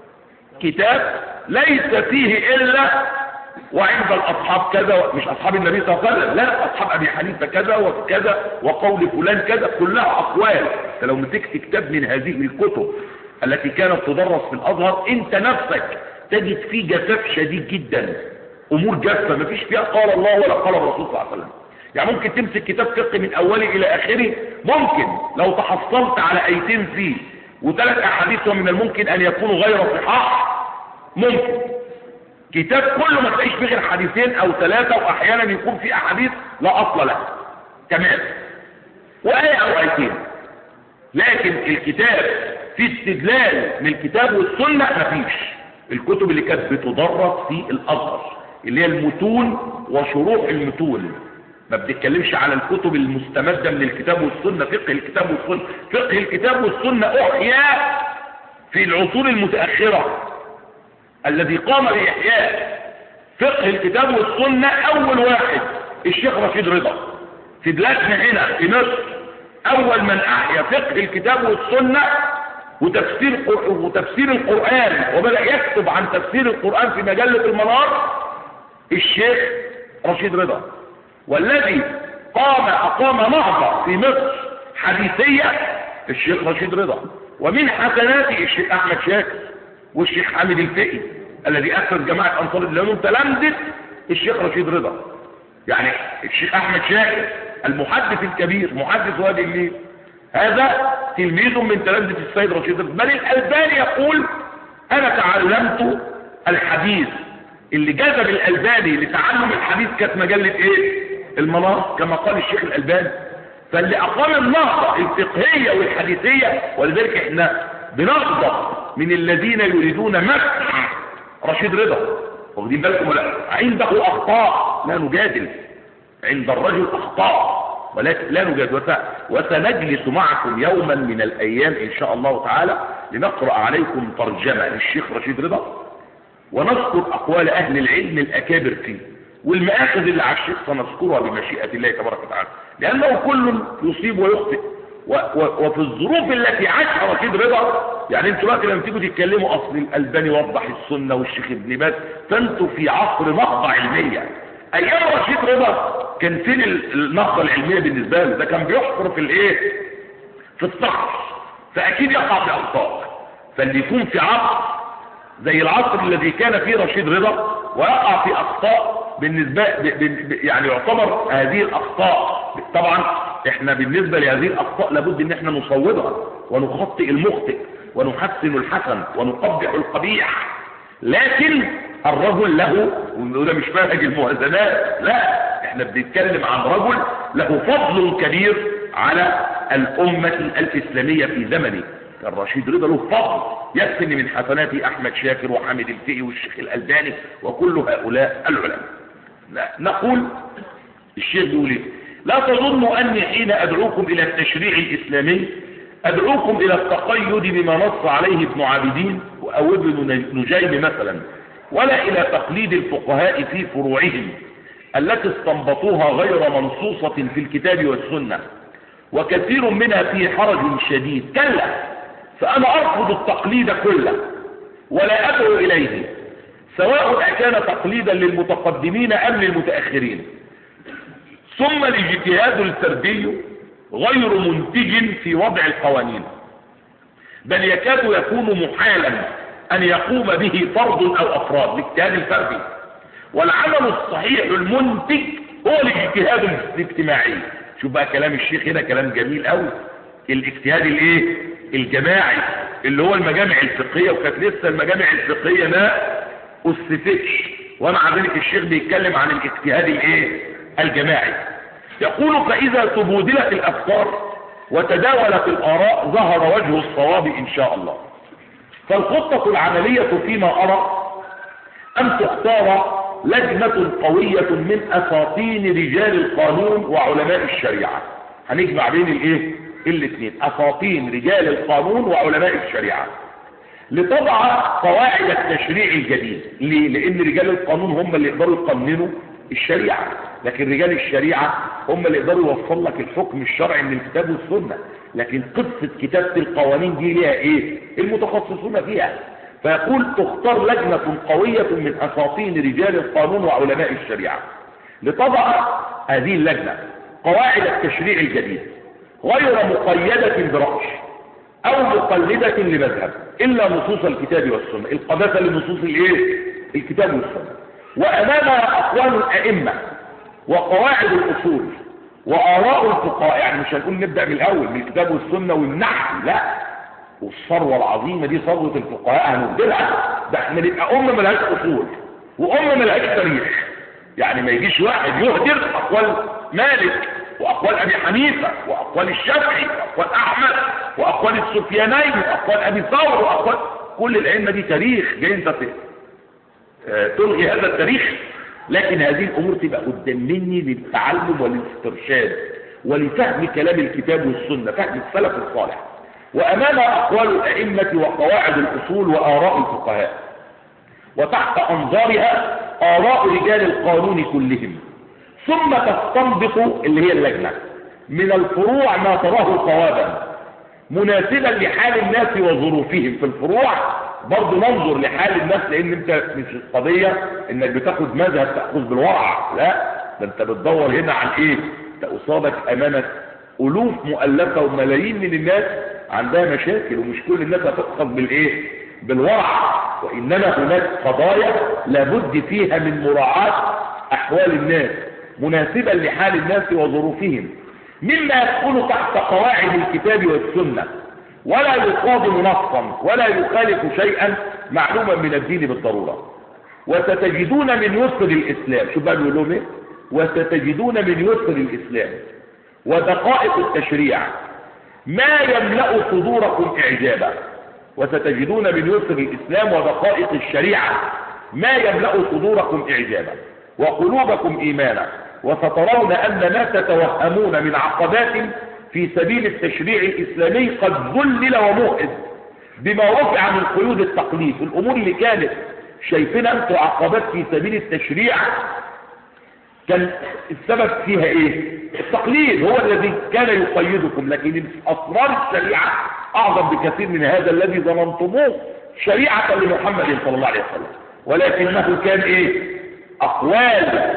كتاب ليس فيه إلا وعند الأصحاب كذا مش أصحاب النبي صلى الله عليه وسلم لا أصحاب أبي حنيفة كذا وكذا وقول فلان كذا كلها أقوال فلو مسكت كتاب من هذه الكتب التي كانت تدرس في الأزهر أنت نفسك تجد فيه جفاف شديد جدا أمور جافة ما فيش فيها قال الله ولا قال الرسول صلى الله عليه وسلم يعني ممكن تمسك كتاب فقه من اوله الى اخره ممكن لو تحصلت على ايتين فيه وثلاث احاديث ومن الممكن ان يكونوا غير صحاح ممكن كتاب كله ما تلاقيش فيه غير حديثين او ثلاثة واحيانا يكون فيه احاديث لا اصل لها تمام وايه او ايتين لكن الكتاب في استدلال من الكتاب والسنة مفيش الكتب اللي كانت بتدرس في الازهر اللي هي المتون وشروح المتون ما بنتكلمش على الكتب المستمدة من الكتاب والسنة فقه الكتاب والسنة فقه الكتاب والسنة أحيا في العصور المتأخرة الذي قام بإحياء فقه الكتاب والسنة أول واحد الشيخ رشيد رضا في بلادنا هنا في مصر اول من احيا فقه الكتاب والسنة وتفسير وتفسير القرآن وبدأ يكتب عن تفسير القرآن في مجلة المنار الشيخ رشيد رضا والذي قام أقام نهضة في مصر حديثية الشيخ رشيد رضا ومن حسناته الشيخ أحمد شاكر والشيخ حامد الفقي الذي أسس جماعة أنصار الله تلمذة الشيخ رشيد رضا يعني الشيخ أحمد شاكر المحدث الكبير محدث وادي النيل هذا تلميذ من تلامذة السيد رشيد رضا بل الألباني يقول أنا تعلمت الحديث اللي جذب الألباني لتعلم الحديث كانت مجلة إيه؟ المنار كما قال الشيخ الألباني فاللي أقام النهضة الفقهية والحديثية ولذلك احنا بنغضب من الذين يريدون مسح رشيد رضا واخدين بالكم ولا عنده أخطاء لا نجادل عند الرجل أخطاء ولكن لا نجادل وسنجلس معكم يوما من الأيام إن شاء الله تعالى لنقرأ عليكم ترجمة للشيخ رشيد رضا ونذكر أقوال أهل العلم الأكابر فيه والمآخذ اللي على الشيخ سنذكرها بمشيئة الله تبارك وتعالى لأنه كل يصيب ويخطئ و و وفي الظروف التي عاشها رشيد رضا يعني انتوا بقى لما تيجوا تتكلموا اصل الالباني وضح السنه والشيخ ابن باز فانتوا في عصر نهضه علميه ايام رشيد رضا كان فين النهضه العلميه بالنسبه له ده كان بيحفر في الايه في الصخر فاكيد يقع في اخطاء فاللي يكون في عصر زي العصر الذي كان فيه رشيد رضا ويقع في اخطاء بالنسبة يعني يعتبر هذه الاخطاء طبعا احنا بالنسبة لهذه الاخطاء لابد ان احنا نصوبها ونخطئ المخطئ ونحسن الحسن ونقبح القبيح لكن الرجل له وده مش منهج الموازنات لا احنا بنتكلم عن رجل له فضل كبير على الامة الاسلامية في زمنه الرشيد رضا له فضل يكفي من حسناته احمد شاكر وحامد الفقي والشيخ الالباني وكل هؤلاء العلماء نقول الشيخ بيقول ايه لا تظنوا اني حين ادعوكم الى التشريع الاسلامي ادعوكم الى التقيد بما نص عليه ابن عابدين او ابن نجيم مثلا ولا الى تقليد الفقهاء في فروعهم التي استنبطوها غير منصوصة في الكتاب والسنة وكثير منها في حرج شديد كلا فأنا أرفض التقليد كله ولا أدعو إليه سواء كان تقليدا للمتقدمين أم للمتأخرين ثم الاجتهاد الفردي غير منتج في وضع القوانين بل يكاد يكون محالا أن يقوم به فرد أو أفراد الاجتهاد الفردي والعمل الصحيح المنتج هو الاجتهاد الاجتماعي شوف بقى كلام الشيخ هنا كلام جميل قوي الاجتهاد الايه الجماعي اللي هو المجامع الفقهية وكانت لسه المجامع الفقهية ما أسستش ومع ذلك الشيخ بيتكلم عن الاجتهاد الايه الجماعي يقول فإذا تبودلت الأفكار وتداولت الآراء ظهر وجه الصواب إن شاء الله فالخطة العملية فيما أرى أن تختار لجنة قوية من أساطين رجال القانون وعلماء الشريعة هنجمع بين الايه الاثنين أساطين رجال القانون وعلماء الشريعة لتضع قواعد التشريع الجديد ليه؟ لأن رجال القانون هم اللي يقدروا يقننوا الشريعة لكن رجال الشريعة هم اللي يقدروا يوصل لك الحكم الشرعي من الكتاب والسنة لكن قصة كتابة القوانين دي ليها ايه المتخصصون فيها فيقول تختار لجنة قوية من أساطين رجال القانون وعلماء الشريعة لتضع هذه اللجنة قواعد التشريع الجديد غير مقيدة برأي أو مقلدة لمذهب إلا نصوص الكتاب والسنة القداسة لنصوص الايه الكتاب والسنة وأمامها أقوال الأئمة وقواعد الأصول وآراء الفقهاء يعني مش هنقول نبدأ من الأول من الكتاب والسنة والنحو لا والثروة العظيمة دي ثروة الفقهاء هنبدلها ده احنا نبقى أمة ملهاش أصول وأمة ملهاش تاريخ يعني ما يجيش واحد يهدر أقوال مالك وأقوال أبي حنيفة وأقوال الشافعي وأقوال أحمد وأقوال السفيانين وأقوال أبي ثور وأقوال كل الأئمة دي تاريخ جاي انت تلغي هذا التاريخ لكن هذه الأمور تبقى قدام مني للتعلم والاسترشاد ولفهم كلام الكتاب والسنة فهم السلف الصالح وأمام أقوال الأئمة وقواعد الأصول وآراء الفقهاء وتحت أنظارها آراء رجال القانون كلهم ثم تستنبط اللي هي اللجنة من الفروع ما تراه صوابا مناسبا لحال الناس وظروفهم في الفروع برضه ننظر لحال الناس لان انت مش القضية انك بتاخد مذهب تأخذ بالورع لا ده انت بتدور هنا عن ايه انت اصابك امانة الوف مؤلفة وملايين من الناس عندها مشاكل ومش كل الناس هتأخذ بالايه بالورع وانما هناك قضايا لابد فيها من مراعاة احوال الناس مناسبا لحال الناس وظروفهم مما يدخل تحت قواعد الكتاب والسنة ولا يصادم نصا ولا يخالف شيئا معلوما من الدين بالضرورة وستجدون من يسر الإسلام شو بقى بيقول لهم ايه وستجدون من يسر الإسلام ودقائق التشريع ما يملأ صدوركم إعجابا وستجدون من يسر الإسلام ودقائق الشريعة ما يملأ صدوركم إعجابا وقلوبكم إيمانا وسترون أن ما تتوهمون من عقبات في سبيل التشريع الإسلامي قد ذلل ومؤذ بما رفع من قيود التقليد الأمور اللي كانت شايفين أنتوا عقبات في سبيل التشريع كان السبب فيها ايه التقليد هو الذي كان يقيدكم لكن اسرار الشريعة اعظم بكثير من هذا الذي ظننتموه شريعة لمحمد صلى الله عليه وسلم ولكنه كان ايه اقوال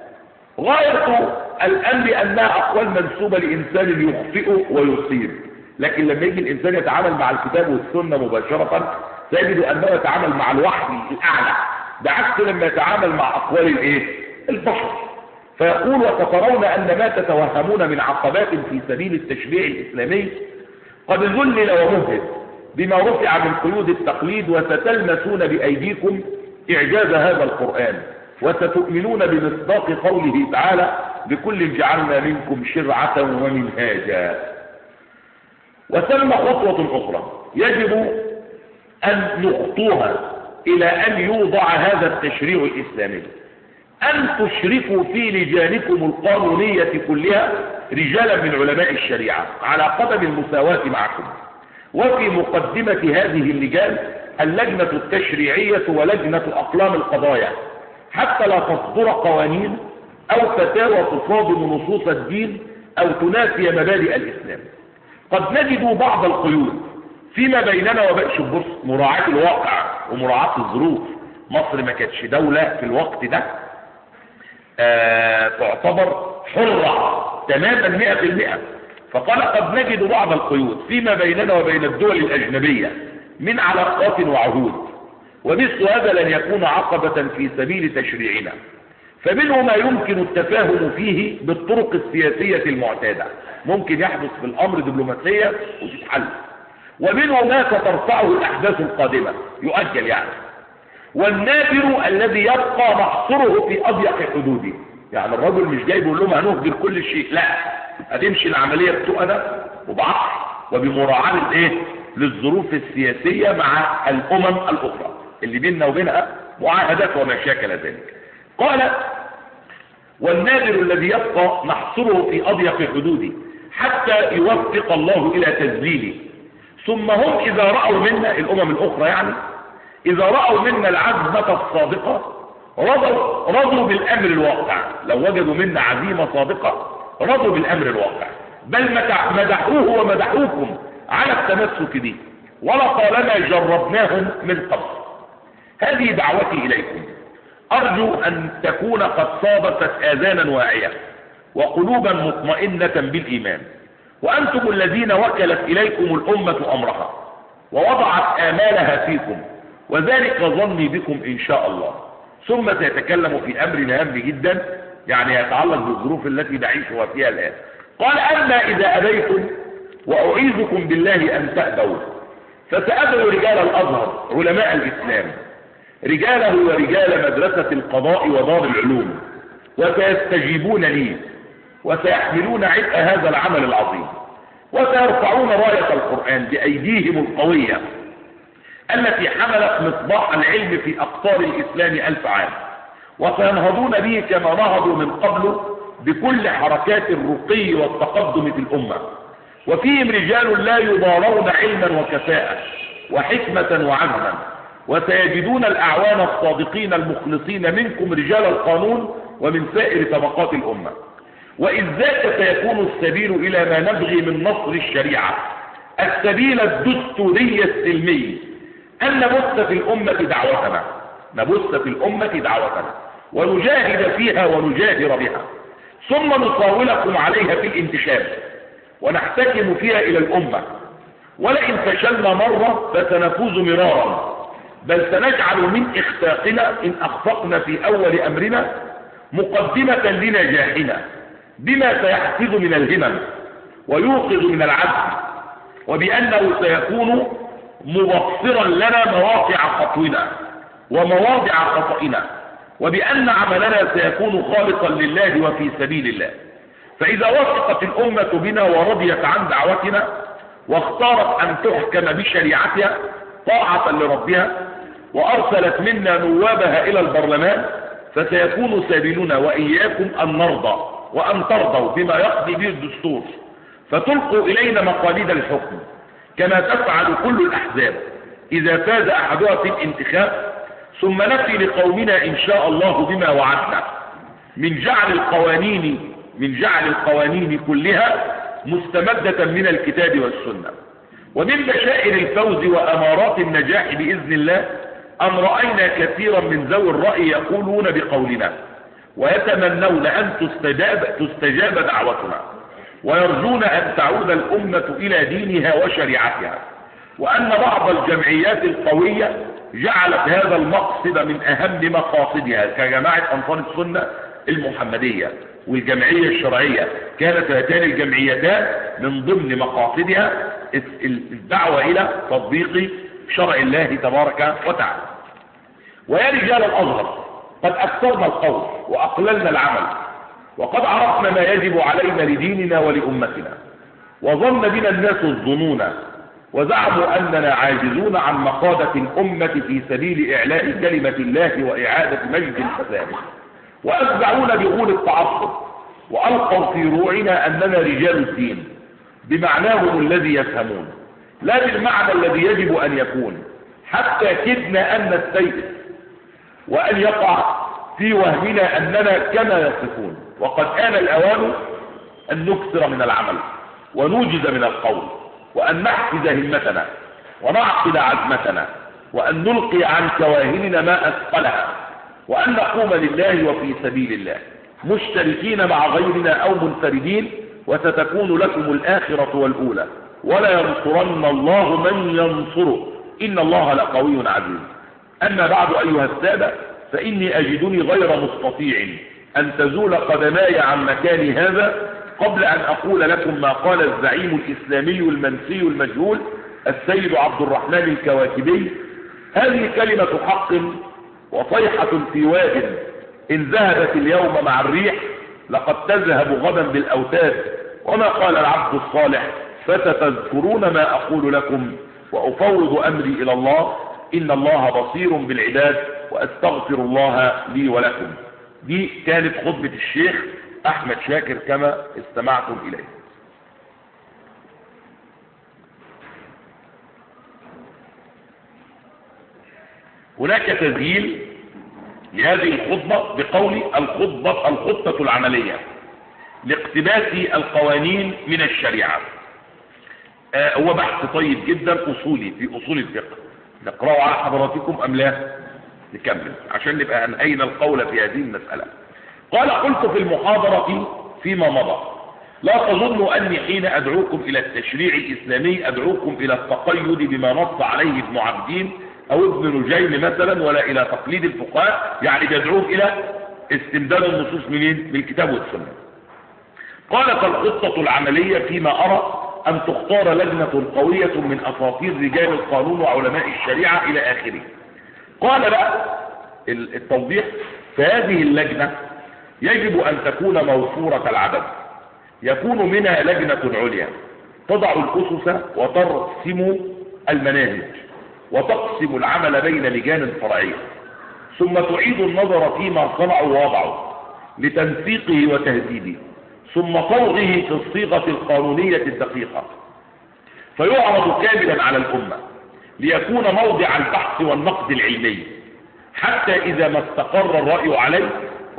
غاية الامر انها اقوال منسوبة لانسان يخطئ ويصيب لكن لما يجي الانسان يتعامل مع الكتاب والسنة مباشرة تجد انه يتعامل مع الوحي الاعلى بعكس لما يتعامل مع اقوال الايه البشر فيقول وسترون أن ما تتوهمون من عقبات في سبيل التشريع الإسلامي قد ذلل ومهد بما رفع من قيود التقليد وستلمسون بأيديكم إعجاز هذا القرآن وستؤمنون بمصداق قوله تعالى بكل جعلنا منكم شرعة ومنهاجا وثم خطوة أخرى يجب أن نخطوها إلى أن يوضع هذا التشريع الإسلامي أن تشرفوا في لجانكم القانونية كلها رجالا من علماء الشريعة على قدم المساواة معكم وفي مقدمة هذه اللجان اللجنة التشريعية ولجنة أقلام القضايا حتى لا تصدر قوانين أو فتاوى تصادم نصوص الدين أو تنافي مبادئ الإسلام قد نجد بعض القيود فيما بيننا وبين شبص مراعاة الواقع ومراعاة الظروف مصر ما كانتش دولة في الوقت ده آه تعتبر حرة تماما مئة في المئة فقال قد نجد بعض القيود فيما بيننا وبين الدول الأجنبية من علاقات وعهود ومثل هذا لن يكون عقبة في سبيل تشريعنا فمنه ما يمكن التفاهم فيه بالطرق السياسية المعتادة ممكن يحدث في الأمر دبلوماسية وتتحل ومنه ما سترفعه الأحداث القادمة يؤجل يعني والنادر الذي يبقى محصره في أضيق حدوده يعني الرجل مش جاي بيقول لهم هنهدر كل شيء لا هتمشي العملية بتؤدى وبعقل وبمراعاة الايه للظروف السياسية مع الأمم الأخرى اللي بيننا وبينها معاهدات وما شاكل ذلك قال والنادر الذي يبقى نحصره في أضيق حدوده حتى يوفق الله إلى تذليله ثم هم إذا رأوا منا الأمم الأخرى يعني إذا رأوا منا العزمة الصادقة رضوا, رضوا بالأمر الواقع لو وجدوا منا عزيمة صادقة رضوا بالأمر الواقع بل مدحوه ومدحوكم على التمسك به ولطالما جربناهم من قبل هذه دعوتي إليكم أرجو أن تكون قد صابت آذانا واعية وقلوبا مطمئنة بالإيمان وأنتم الذين وكلت إليكم الأمة أمرها ووضعت آمالها فيكم وذلك ظني بكم إن شاء الله ثم سيتكلم في أمر هام جدا يعني يتعلق بالظروف التي نعيشها فيها الآن قال أما إذا أبيتم وأعيذكم بالله أن تأبوا فسأدعوا رجال الأزهر علماء الإسلام رجاله ورجال مدرسة القضاء ودار العلوم وسيستجيبون لي وسيحملون عبء هذا العمل العظيم وسيرفعون راية القرآن بأيديهم القوية التي حملت مصباح العلم في أقطار الإسلام ألف عام وسينهضون به كما نهضوا من قبل بكل حركات الرقي والتقدم في الأمة وفيهم رجال لا يضارون علما وكفاءة وحكمة وعزما وسيجدون الأعوان الصادقين المخلصين منكم رجال القانون ومن سائر طبقات الأمة وإذ ذاك سيكون السبيل إلى ما نبغي من نصر الشريعة السبيل الدستوري السلمي أن نبث في الأمة دعوتنا نبث في الأمة دعوتنا ونجاهد فيها ونجاهر بها ثم نصاولكم عليها في الانتشار ونحتكم فيها إلى الأمة ولئن فشلنا مرة فسنفوز مرارا بل سنجعل من إخفاقنا إن أخفقنا في أول أمرنا مقدمة لنجاحنا بما سيحفظ من الهمم ويوقظ من العزم وبأنه سيكون مبصرا لنا مواقع خطونا ومواضع خطئنا وبأن عملنا سيكون خالصا لله وفي سبيل الله فإذا وثقت الأمة بنا ورضيت عن دعوتنا واختارت أن تحكم بشريعتها طاعة لربها وأرسلت منا نوابها إلى البرلمان فسيكون سبيلنا وإياكم أن نرضى وأن ترضوا بما يقضي به الدستور فتلقوا إلينا مقاليد الحكم كما تفعل كل الأحزاب إذا فاز أحدها في الانتخاب ثم نفي لقومنا إن شاء الله بما وعدنا من جعل القوانين من جعل القوانين كلها مستمدة من الكتاب والسنة ومن بشائر الفوز وأمارات النجاح بإذن الله أن رأينا كثيرا من ذوي الرأي يقولون بقولنا ويتمنون أن تستجاب, تستجاب دعوتنا ويرجون أن تعود الأمة إلى دينها وشريعتها وأن بعض الجمعيات القوية جعلت هذا المقصد من أهم مقاصدها كجماعة أنصار السنة المحمدية والجمعية الشرعية كانت هاتان الجمعيتان من ضمن مقاصدها الدعوة إلى تطبيق شرع الله تبارك وتعالى ويا رجال الأزهر قد أكثرنا القول وأقللنا العمل وقد عرفنا ما يجب علينا لديننا ولأمتنا وظن بنا الناس الظنون وزعموا أننا عاجزون عن مقادة الأمة في سبيل إعلاء كلمة الله وإعادة مجد الفساد وأتبعون بغول التعصب وألقوا في روعنا أننا رجال الدين بمعناهم الذي يفهمون لا بالمعنى الذي يجب أن يكون حتى كدنا أن نستيئس وأن يقع في وهمنا أننا كما يصفون وقد آن الأوان أن نكثر من العمل ونوجز من القول وأن نحفز همتنا ونعقد عزمتنا وأن نلقي عن كواهننا ما أثقلها وأن نقوم لله وفي سبيل الله مشتركين مع غيرنا أو منفردين وستكون لكم الآخرة والأولى ولا ينصرن الله من ينصره إن الله لقوي عزيز أما بعد أيها السادة فإني أجدني غير مستطيع أن تزول قدماي عن مكاني هذا قبل أن أقول لكم ما قال الزعيم الإسلامي المنسي المجهول السيد عبد الرحمن الكواكبي هذه كلمة حق وصيحة في واد إن ذهبت اليوم مع الريح لقد تذهب غدا بالأوتاد وما قال العبد الصالح فستذكرون ما أقول لكم وأفوض أمري إلى الله إن الله بصير بالعباد وأستغفر الله لي ولكم دي كانت خطبة الشيخ أحمد شاكر كما استمعتم إليه هناك تسجيل لهذه الخطبة بقول الخطبة الخطة العملية لاقتباس القوانين من الشريعة آه هو بحث طيب جدا أصولي في أصول الفقه نقرأه على حضراتكم أم لا نكمل عشان نبقى أنهينا القول في هذه المسألة قال قلت في المحاضرة فيما مضى لا تظنوا أني حين أدعوكم إلى التشريع الإسلامي أدعوكم إلى التقيد بما نص عليه ابن عبدين أو ابن نجيم مثلا ولا إلى تقليد الفقهاء يعني تدعوك إلى استمداد النصوص منين من الكتاب والسنة قالت الخطة العملية فيما أرى أن تختار لجنة قوية من أساطير رجال القانون وعلماء الشريعة إلى آخره قال بقى التوضيح فهذه اللجنة يجب أن تكون موفورة العدد يكون منها لجنة عليا تضع الأسس وترسم المناهج وتقسم العمل بين لجان فرعية ثم تعيد النظر فيما صنعوا ووضعوا لتنسيقه وتهذيبه ثم صوغه في الصيغة القانونية الدقيقة فيعرض كاملا على الأمة ليكون موضع البحث والنقد العلمي حتى إذا ما استقر الرأي عليه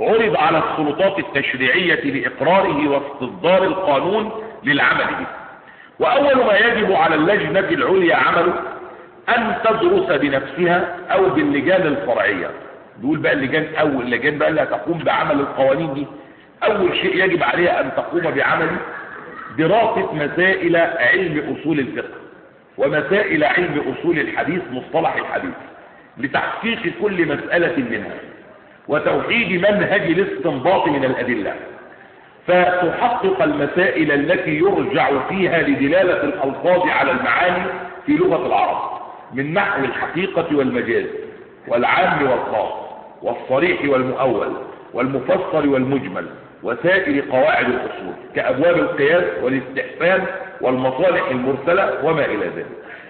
عرض على السلطات التشريعية لإقراره واستصدار القانون للعمل به وأول ما يجب على اللجنة العليا عمله أن تدرس بنفسها أو باللجان الفرعية دول بقى اللجان أو اللجان بقى اللي هتقوم بعمل القوانين دي أول شيء يجب عليها أن تقوم بعمل دراسة مسائل علم أصول الفقه ومسائل علم أصول الحديث مصطلح الحديث لتحقيق كل مسألة منها وتوحيد منهج الاستنباط من الأدلة فتحقق المسائل التي يرجع فيها لدلالة الألفاظ على المعاني في لغة العرب من نحو الحقيقة والمجاز والعام والخاص والصريح والمؤول والمفسر والمجمل وسائر قواعد الأصول كأبواب القياس والاستحسان والمصالح المرسلة وما إلى ذلك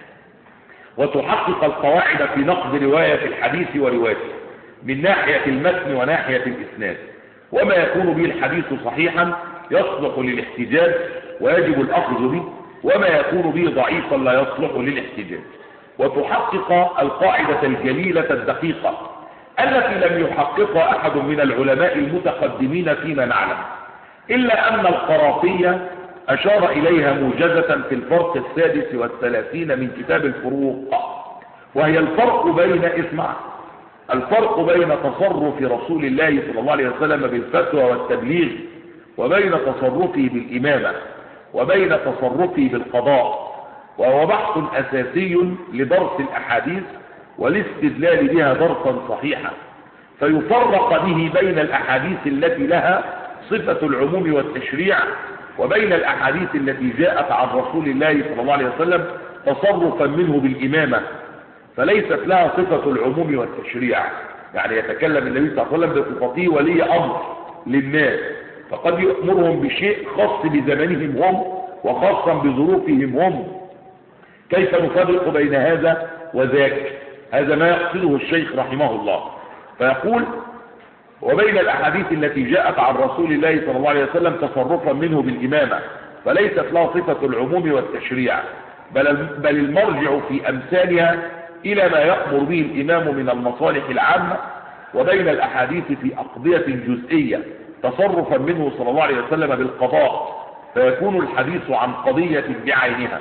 وتحقق القواعد في نقد رواية الحديث وروايته من ناحية المتن وناحية الإسناد وما يكون به الحديث صحيحا يصلح للاحتجاج ويجب الأخذ به وما يكون به ضعيفا لا يصلح للاحتجاج وتحقق القاعدة الجليلة الدقيقة التي لم يحققها أحد من العلماء المتقدمين فيما نعلم إلا أن القراطية أشار إليها موجزة في الفرق السادس والثلاثين من كتاب الفروق وهي الفرق بين اسمع الفرق بين تصرف رسول الله صلى الله عليه وسلم بالفتوى والتبليغ وبين تصرفه بالإمامة وبين تصرفه بالقضاء وهو بحث أساسي لدرس الأحاديث والاستدلال بها درسا صحيحا فيفرق به بين الأحاديث التي لها صفة العموم والتشريع وبين الأحاديث التي جاءت عن رسول الله صلى الله عليه وسلم تصرفا منه بالإمامة فليست لها صفة العموم والتشريع يعني يتكلم النبي صلى الله عليه وسلم بصفته ولي أمر للناس فقد يأمرهم بشيء خاص بزمنهم هم وخاصا بظروفهم هم كيف نفرق بين هذا وذاك هذا ما يقصده الشيخ رحمه الله فيقول وبين الأحاديث التي جاءت عن رسول الله صلى الله عليه وسلم تصرفا منه بالإمامة فليست لها صفة العموم والتشريع بل, بل المرجع في أمثالها إلى ما يأمر به الإمام من المصالح العامة وبين الأحاديث في أقضية جزئية تصرفا منه صلى الله عليه وسلم بالقضاء فيكون الحديث عن قضية بعينها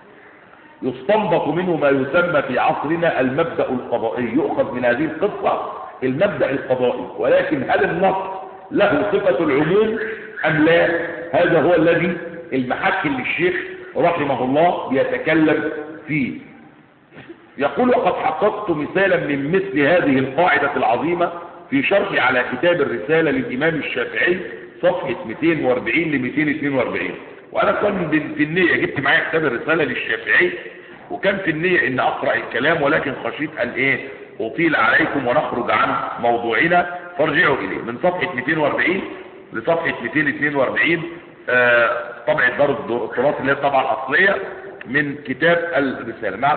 يستنبط منه ما يسمى في عصرنا المبدأ القضائي يؤخذ من هذه القصة المبدأ القضائي ولكن هل النص له صفة العموم أم لا هذا هو الذي المحك اللي الشيخ رحمه الله بيتكلم فيه يقول وقد حققت مثالا من مثل هذه القاعدة العظيمة في شرح على كتاب الرسالة للإمام الشافعي صفحة 240 ل 242 وأنا كان في النية جبت معايا كتاب الرسالة للشافعي وكان في النية ان اقرأ الكلام ولكن خشيت قال ايه اطيل عليكم ونخرج عن موضوعنا فارجعوا اليه من صفحة 240 لصفحة 242 آه طبعة دار التراث اللي هي الطبعة الاصلية من كتاب الرسالة نعم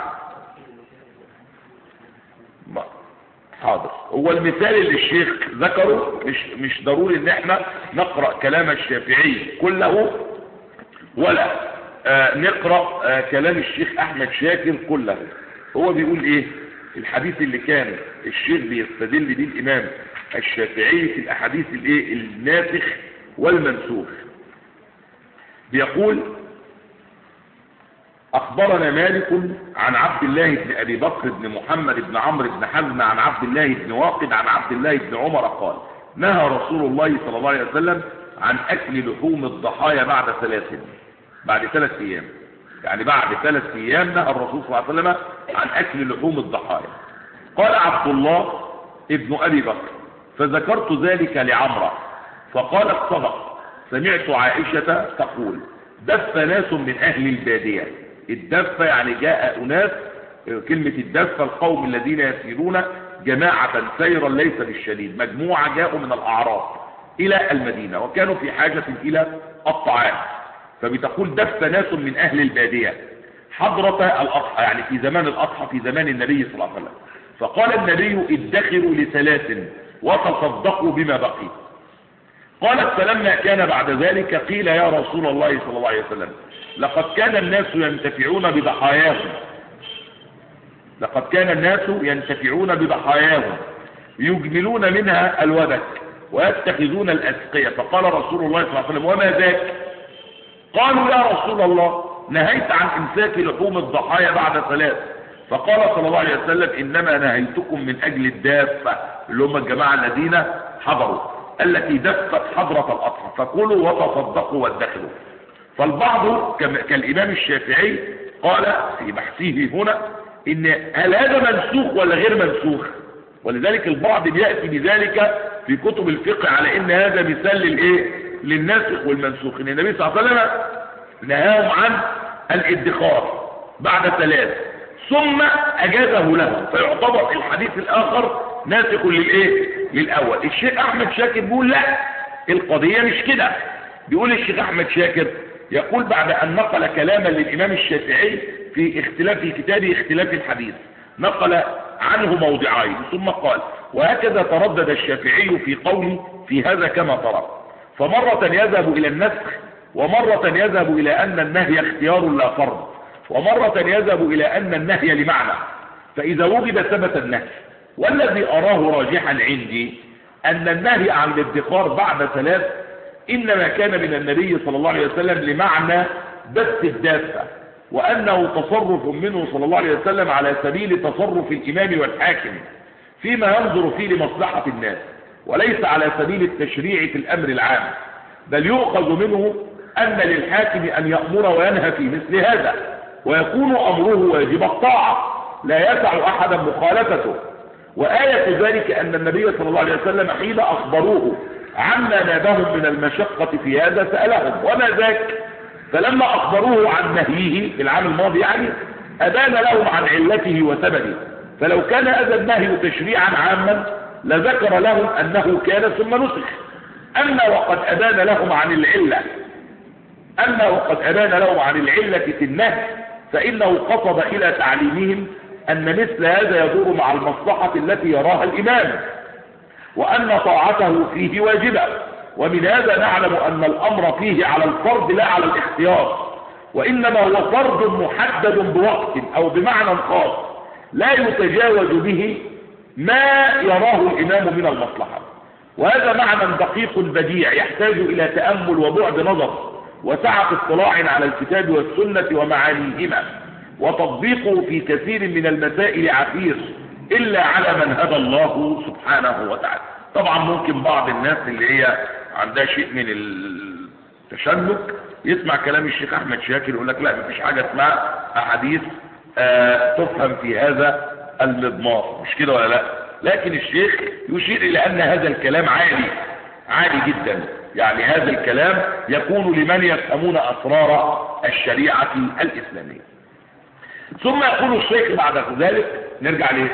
حاضر هو المثال اللي الشيخ ذكره مش مش ضروري ان احنا نقرأ كلام الشافعي كله ولا آه نقرأ آه كلام الشيخ احمد شاكر كله هو بيقول ايه الحديث اللي كان الشيخ بيستدل به الامام الشافعي في الاحاديث الايه الناسخ والمنسوخ بيقول اخبرنا مالك عن عبد الله بن ابي بكر بن محمد بن عمرو بن حزم عن عبد الله بن واقد عن عبد الله بن عمر قال نهى رسول الله صلى الله عليه وسلم عن اكل لحوم الضحايا بعد ثلاث بعد ثلاث ايام يعني بعد ثلاث ايام نهى الرسول صلى الله عليه وسلم عن اكل لحوم الضحايا قال عبد الله ابن ابي بكر فذكرت ذلك لعمرة فقالت صدق سمعت عائشة تقول دف ناس من اهل البادية الدف يعني جاء اناس كلمة الدف القوم الذين يسيرون جماعة سيرا ليس بالشديد مجموعة جاءوا من الاعراب الى المدينة وكانوا في حاجة الى الطعام فبتقول دف ناس من اهل البادية حضرة الاضحى يعني في زمان الاضحى في زمان النبي صلى الله عليه وسلم فقال النبي ادخروا لثلاث وتصدقوا بما بقي قالت فلما كان بعد ذلك قيل يا رسول الله صلى الله عليه وسلم لقد كان الناس ينتفعون بضحاياهم لقد كان الناس ينتفعون بضحاياهم يجملون منها الوبك ويتخذون الأسقية فقال رسول الله صلى الله عليه وسلم وما ذاك قالوا يا رسول الله نهيت عن إمساك لحوم الضحايا بعد ثلاث فقال صلى الله عليه وسلم إنما نهيتكم من أجل الدافة اللي هم الجماعة الذين حضروا التي دفت حضرة الأطفال فكلوا وتصدقوا وادخلوا فالبعض كالإمام الشافعي قال في بحثه هنا إن هل هذا منسوخ ولا غير منسوخ ولذلك البعض بيأتي بذلك في كتب الفقه على إن هذا مثال للإيه للناسخ والمنسوخ إن النبي صلى الله عليه وسلم نهاهم عن الادخار بعد ثلاث ثم أجازه له فيعتبر الحديث الآخر ناسخ للإيه للأول الشيخ أحمد شاكر بيقول لا القضية مش كده بيقول الشيخ أحمد شاكر يقول بعد أن نقل كلاما للإمام الشافعي في اختلاف في كتابه اختلاف الحديث نقل عنه موضعين ثم قال وهكذا تردد الشافعي في قوله في هذا كما ترى فمرة يذهب إلى النسخ ومرة يذهب إلى أن النهي اختيار لا فرض ومرة يذهب إلى أن النهي لمعنى فإذا وجد ثبت النهي والذي أراه راجحا عندي أن النهي عن الادخار بعد ثلاث إنما كان من النبي صلى الله عليه وسلم لمعنى بث الدافة وأنه تصرف منه صلى الله عليه وسلم على سبيل تصرف الإمام والحاكم فيما ينظر فيه لمصلحة الناس وليس على سبيل التشريع في الأمر العام بل يؤخذ منه أن للحاكم أن يأمر وينهى في مثل هذا ويكون أمره واجب الطاعة لا يسع أحدا مخالفته وآية ذلك أن النبي صلى الله عليه وسلم حين أخبروه عما نابهم من المشقة في هذا سألهم وما ذاك فلما أخبروه عن نهيه في العام الماضي يعني أبان لهم عن علته وسببه فلو كان هذا النهي تشريعا عاما لذكر لهم أنه كان ثم نسخ أما وقد أبان لهم عن العلة أما وقد أبان لهم عن العلة في النهي فإنه قصد إلى تعليمهم أن مثل هذا يدور مع المصلحة التي يراها الإمام وأن طاعته فيه واجبة ومن هذا نعلم أن الأمر فيه على الفرض لا على الاختيار وإنما هو فرض محدد بوقت أو بمعنى خاص لا يتجاوز به ما يراه الإمام من المصلحة وهذا معنى دقيق بديع يحتاج إلى تأمل وبعد نظر وسعة اطلاع على الكتاب والسنة ومعانيهما وتطبيقه في كثير من المسائل عسير إلا على من هدى الله سبحانه وتعالى طبعا ممكن بعض الناس اللي هي عندها شيء من التشنك يسمع كلام الشيخ أحمد شاكر يقول لك لا مفيش حاجة اسمها أحاديث آه تفهم في هذا المضمار مش كده ولا لا لكن الشيخ يشير إلى أن هذا الكلام عالي عالي جدا يعني هذا الكلام يكون لمن يفهمون أسرار الشريعة الإسلامية ثم يقول الشيخ بعد ذلك نرجع ليه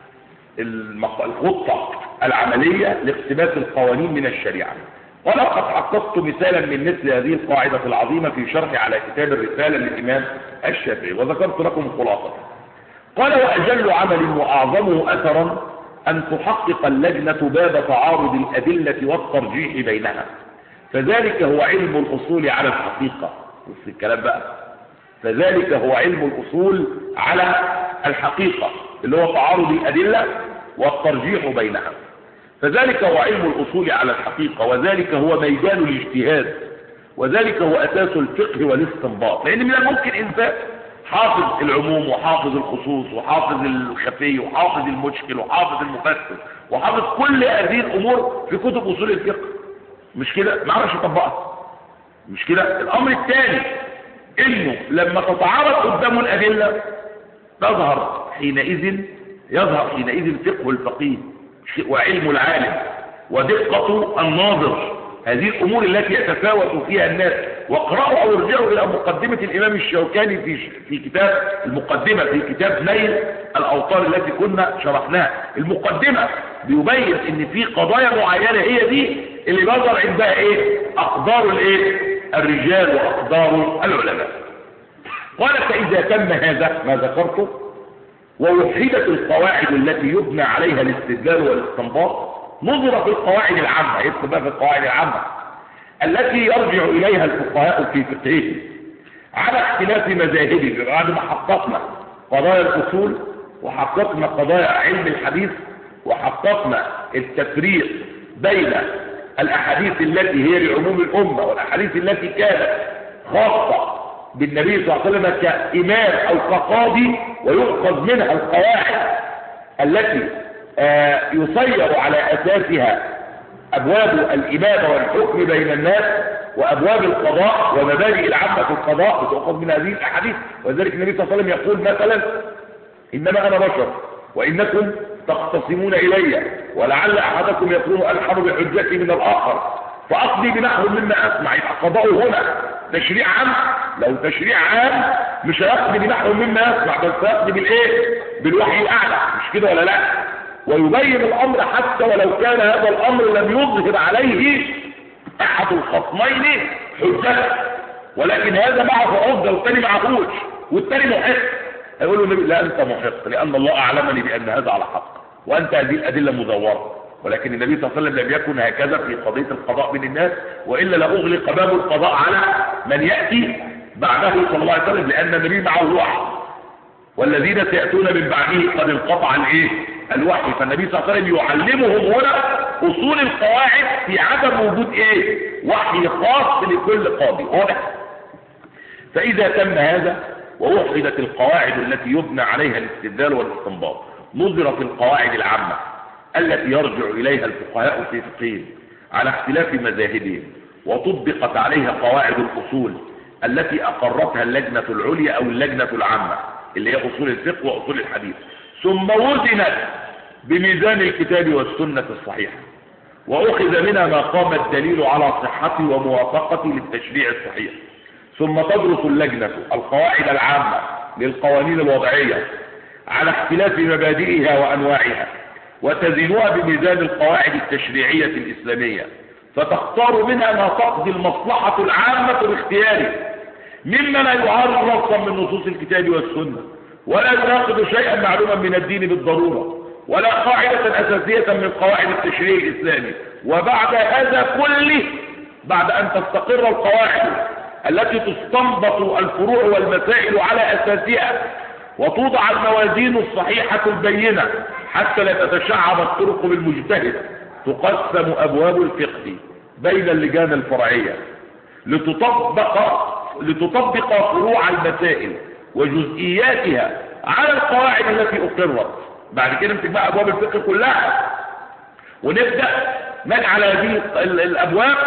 الخطة العملية لاقتباس القوانين من الشريعة ولقد حققت مثالا من مثل هذه القاعدة العظيمة في شرح على كتاب الرسالة للإمام الشافعي وذكرت لكم خلاصة قال وأجل عمل وأعظمه أثرا أن تحقق اللجنة باب تعارض الأدلة والترجيح بينها فذلك هو علم الأصول على الحقيقة بص الكلام بقى فذلك هو علم الأصول على الحقيقة اللي هو تعارض الأدلة والترجيح بينها فذلك هو علم الأصول على الحقيقة وذلك هو ميدان الاجتهاد وذلك هو أساس الفقه والاستنباط لأن من الممكن إنسان حافظ العموم وحافظ الخصوص وحافظ الخفي وحافظ المشكل وحافظ المفسر وحافظ كل هذه الأمور في كتب أصول الفقه مش كده ما عرفش يطبقها مش كده الأمر الثاني إنه لما تتعارض قدامه الأدلة تظهر حينئذ يظهر حينئذ فقه الفقيه وعلم العالم ودقة الناظر هذه الأمور التي يتفاوت فيها الناس واقرأوا أو ارجعوا إلى مقدمة الإمام الشوكاني في في كتاب المقدمة في كتاب نيل الأوطار التي كنا شرحناها المقدمة بيبين إن في قضايا معينة هي دي اللي بظهر عندها إيه أقدار الإيه الرجال وأقدار العلماء قال فإذا تم هذا ما ذكرته ووحدت القواعد التي يبنى عليها الاستدلال والاستنباط نظر في القواعد العامة يدخل بقى في القواعد العامة التي يرجع إليها الفقهاء في فقههم على اختلاف مذاهبهم بعد ما حققنا قضايا الأصول وحققنا قضايا علم الحديث وحققنا التفريق بين الأحاديث التي هي لعموم الأمة والأحاديث التي كانت خاصة بالنبي صلى الله عليه وسلم كإمام أو كقاضي ويؤخذ منها القواعد التي آه، يصير على أساسها أبواب الإمامة والحكم بين الناس وأبواب القضاء ومبادئ العامة في القضاء بتؤخذ من هذه الأحاديث ولذلك النبي صلى الله عليه وسلم يقول مثلا إنما أنا بشر وإنكم تختصمون إلي ولعل أحدكم يكون ألحم بحجتي من الآخر فأقضي بنحو مما أسمع يبقى قضاؤه هنا تشريع عام لو تشريع عام مش هيقضي بنحو مما يسمع بس هيقضي بالإيه بالوحي الأعلى مش كده ولا لا ويبين الأمر حتى ولو كان هذا الأمر لم يظهر عليه أحد الخصمين حجته ولكن هذا معه عقده والثاني معهوش والثاني محق هيقول له النبي لا أنت محق لأن الله أعلمني بأن هذا على حق وأنت هذه الأدلة مزورة ولكن النبي صلى الله عليه وسلم لم يكن هكذا في قضية القضاء بين الناس وإلا لأغلق باب القضاء على من يأتي بعده صلى الله عليه وسلم لأن النبي معه الوحي والذين سيأتون من بعده قد انقطع الايه الوحي فالنبي صلى الله عليه وسلم يعلمهم هنا اصول القواعد في عدم وجود ايه وحي خاص لكل قاضي واضح فاذا تم هذا ووحدت القواعد التي يبنى عليها الاستدلال والاستنباط نظرت القواعد العامة التي يرجع اليها الفقهاء في فقههم على اختلاف مذاهبهم وطبقت عليها قواعد الاصول التي اقرتها اللجنة العليا او اللجنة العامة اللي هي اصول الفقه واصول الحديث ثم وزنت بميزان الكتاب والسنة الصحيحة واخذ منها ما قام الدليل على صحته وموافقته للتشريع الصحيح ثم تدرس اللجنة القواعد العامة للقوانين الوضعية على اختلاف مبادئها وانواعها وتزنها بميزان القواعد التشريعية الاسلامية فتختار منها ما تقضي المصلحة العامة باختياره مما لا يعارض نصا من نصوص الكتاب والسنة ولا يناقض شيئا معلوما من الدين بالضرورة ولا قاعدة أساسية من قواعد التشريع الإسلامي وبعد هذا كله بعد أن تستقر القواعد التي تستنبط الفروع والمسائل على أساسها وتوضع الموازين الصحيحة البينة حتى لا تتشعب الطرق بالمجتهد تقسم أبواب الفقه بين اللجان الفرعية لتطبق لتطبق فروع المسائل وجزئياتها على القواعد التي أقرت بعد كده نمسك بقى أبواب الفقه كلها ونبدأ نجعل هذه الأبواب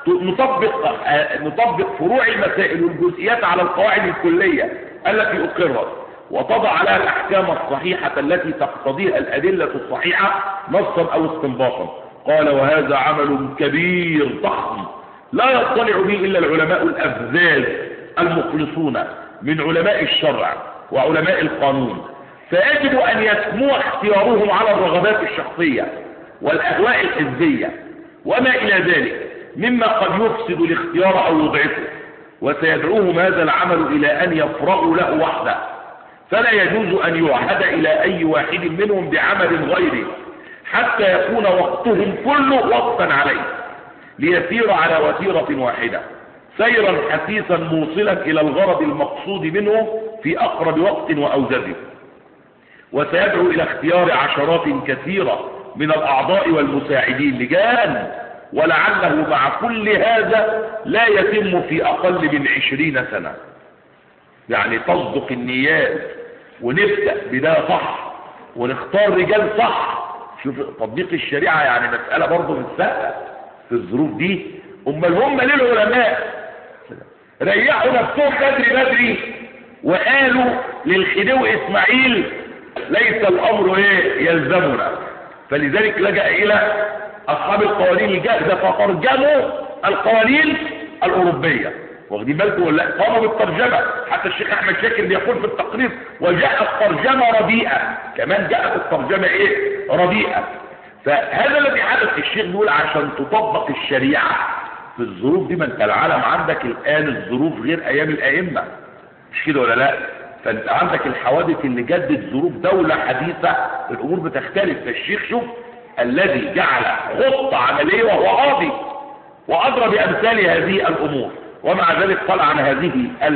نطبق نطبق فروع المسائل والجزئيات على القواعد الكلية التي أقرت وتضع عليها الأحكام الصحيحة التي تقتضيها الأدلة الصحيحة نصا أو استنباطا قال وهذا عمل كبير ضخم لا يطلع به إلا العلماء الأفذاذ المخلصون من علماء الشرع وعلماء القانون فيجب أن يسمو اختيارهم على الرغبات الشخصية والأهواء الحزبية وما إلى ذلك مما قد يفسد الاختيار أو يضعفه وسيدعوهم هذا العمل إلى أن يفرغوا له وحده فلا يجوز أن يوحد إلى أي واحد منهم بعمل غيره حتى يكون وقتهم كله وقتا عليه ليسير على وتيرة واحدة سيرا حثيثا موصلا إلى الغرض المقصود منه في أقرب وقت وأوجده وسيدعو إلى اختيار عشرات كثيرة من الأعضاء والمساعدين لجان ولعله مع كل هذا لا يتم في أقل من عشرين سنة يعني تصدق النيات ونبدأ بداية صح ونختار رجال صح شوف تطبيق الشريعة يعني مسألة برضه مش سهلة في الظروف دي امال هم ليه العلماء ريحوا نفسهم بدري بدري وقالوا للخديو اسماعيل ليس الامر ايه يلزمنا فلذلك لجأ الى اصحاب القوانين الجاهزة فترجموا القوانين الاوروبية واخدين بالكم ولا قاموا بالترجمة حتى الشيخ احمد شاكر بيقول في التقرير وجاءت ترجمة رديئة كمان جاءت الترجمة ايه رديئة فهذا الذي حدث الشيخ بيقول عشان تطبق الشريعة في الظروف دي ما انت العالم عندك الان الظروف غير ايام الائمة مش كده ولا لا فانت عندك الحوادث اللي جدت ظروف دولة حديثة الامور بتختلف فالشيخ شوف الذي جعل خطة عملية وهو قاضي وادرى بامثال هذه الامور ومع ذلك قال عن هذه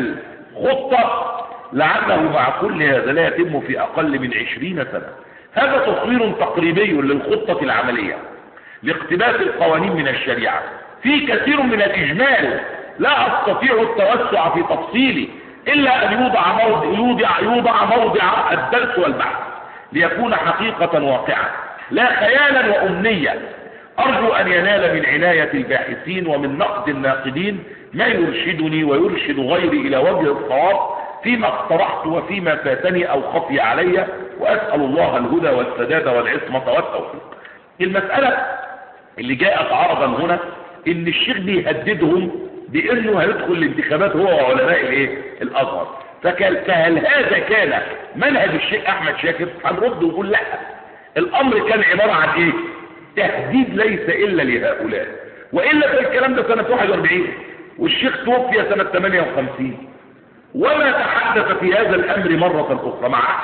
الخطة لعله مع كل هذا لا يتم في أقل من عشرين سنة هذا تصوير تقريبي للخطة العملية لاقتباس القوانين من الشريعة في كثير من الإجمال لا أستطيع التوسع في تفصيله إلا أن يوضع موضع, يوضع, يوضع موضع الدرس والبحث ليكون حقيقة واقعة لا خيالا وأمنية أرجو أن ينال من عناية الباحثين ومن نقد الناقدين ما يرشدني ويرشد غيري إلى وجه الصواب فيما اقترحت وفيما فاتني أو خفي علي وأسأل الله الهدى والسداد والعصمة والتوفيق المسألة اللي جاءت عرضا هنا ان الشيخ بيهددهم بانه هيدخل الانتخابات هو وعلماء الايه الازهر فهل هذا كان منهج الشيخ احمد شاكر هنرد ونقول لا الامر كان عبارة عن ايه تهديد ليس الا لهؤلاء والا الكلام ده سنة 41 والشيخ توفي سنة 58 وما تحدث في هذا الامر مرة اخرى مع احد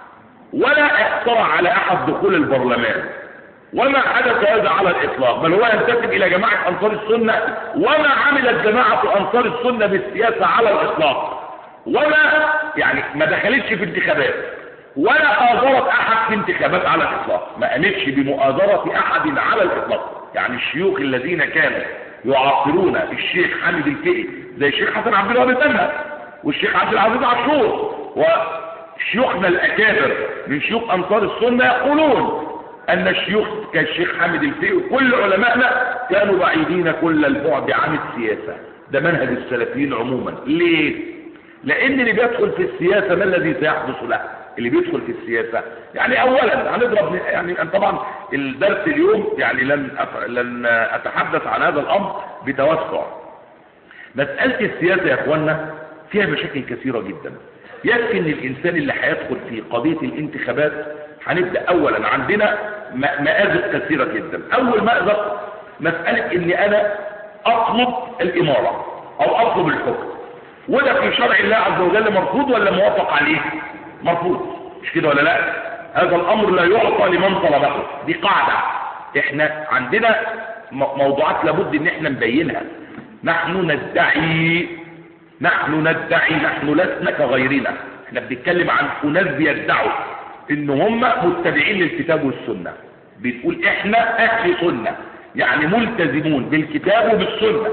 ولا اقترع على احد دخول البرلمان وما حدث هذا على الاطلاق بل هو ينتسب الى جماعة انصار السنة وما عملت جماعة انصار السنة بالسياسة على الاطلاق وما يعني ما دخلتش في انتخابات ولا آذرت احد في انتخابات على الاطلاق ما قامتش بمؤازرة احد على الاطلاق يعني الشيوخ الذين كانوا يعاصرون الشيخ حامد الفقي زي الشيخ حسن عبد الوهاب تنها والشيخ عبد العزيز عاشور وشيوخنا الاكابر من شيوخ انصار السنة يقولون ان الشيوخ كالشيخ حامد الفقي وكل علمائنا كانوا بعيدين كل البعد عن السياسة ده منهج السلفيين عموما ليه لان اللي بيدخل في السياسة ما الذي سيحدث له اللي بيدخل في السياسة يعني اولا هنضرب يعني طبعا الدرس اليوم يعني لن لن اتحدث عن هذا الامر بتوسع مسألة السياسة يا اخوانا فيها مشاكل كثيرة جدا يكفي ان الانسان اللي هيدخل في قضية الانتخابات هنبدأ اولا عندنا مآزق كثيرة جدا اول مأزق مسألة اني انا اطلب الامارة او اطلب الحكم وده في شرع الله عز وجل مرفوض ولا موافق عليه مرفوض مش كده ولا لا هذا الامر لا يعطى لمن طلبه دي قاعدة احنا عندنا موضوعات لابد ان احنا نبينها نحن ندعي نحن ندعي نحن لسنا كغيرنا احنا بنتكلم عن اناس بيدعوا ان هم متبعين للكتاب والسنة بتقول احنا اهل سنة يعني ملتزمون بالكتاب وبالسنة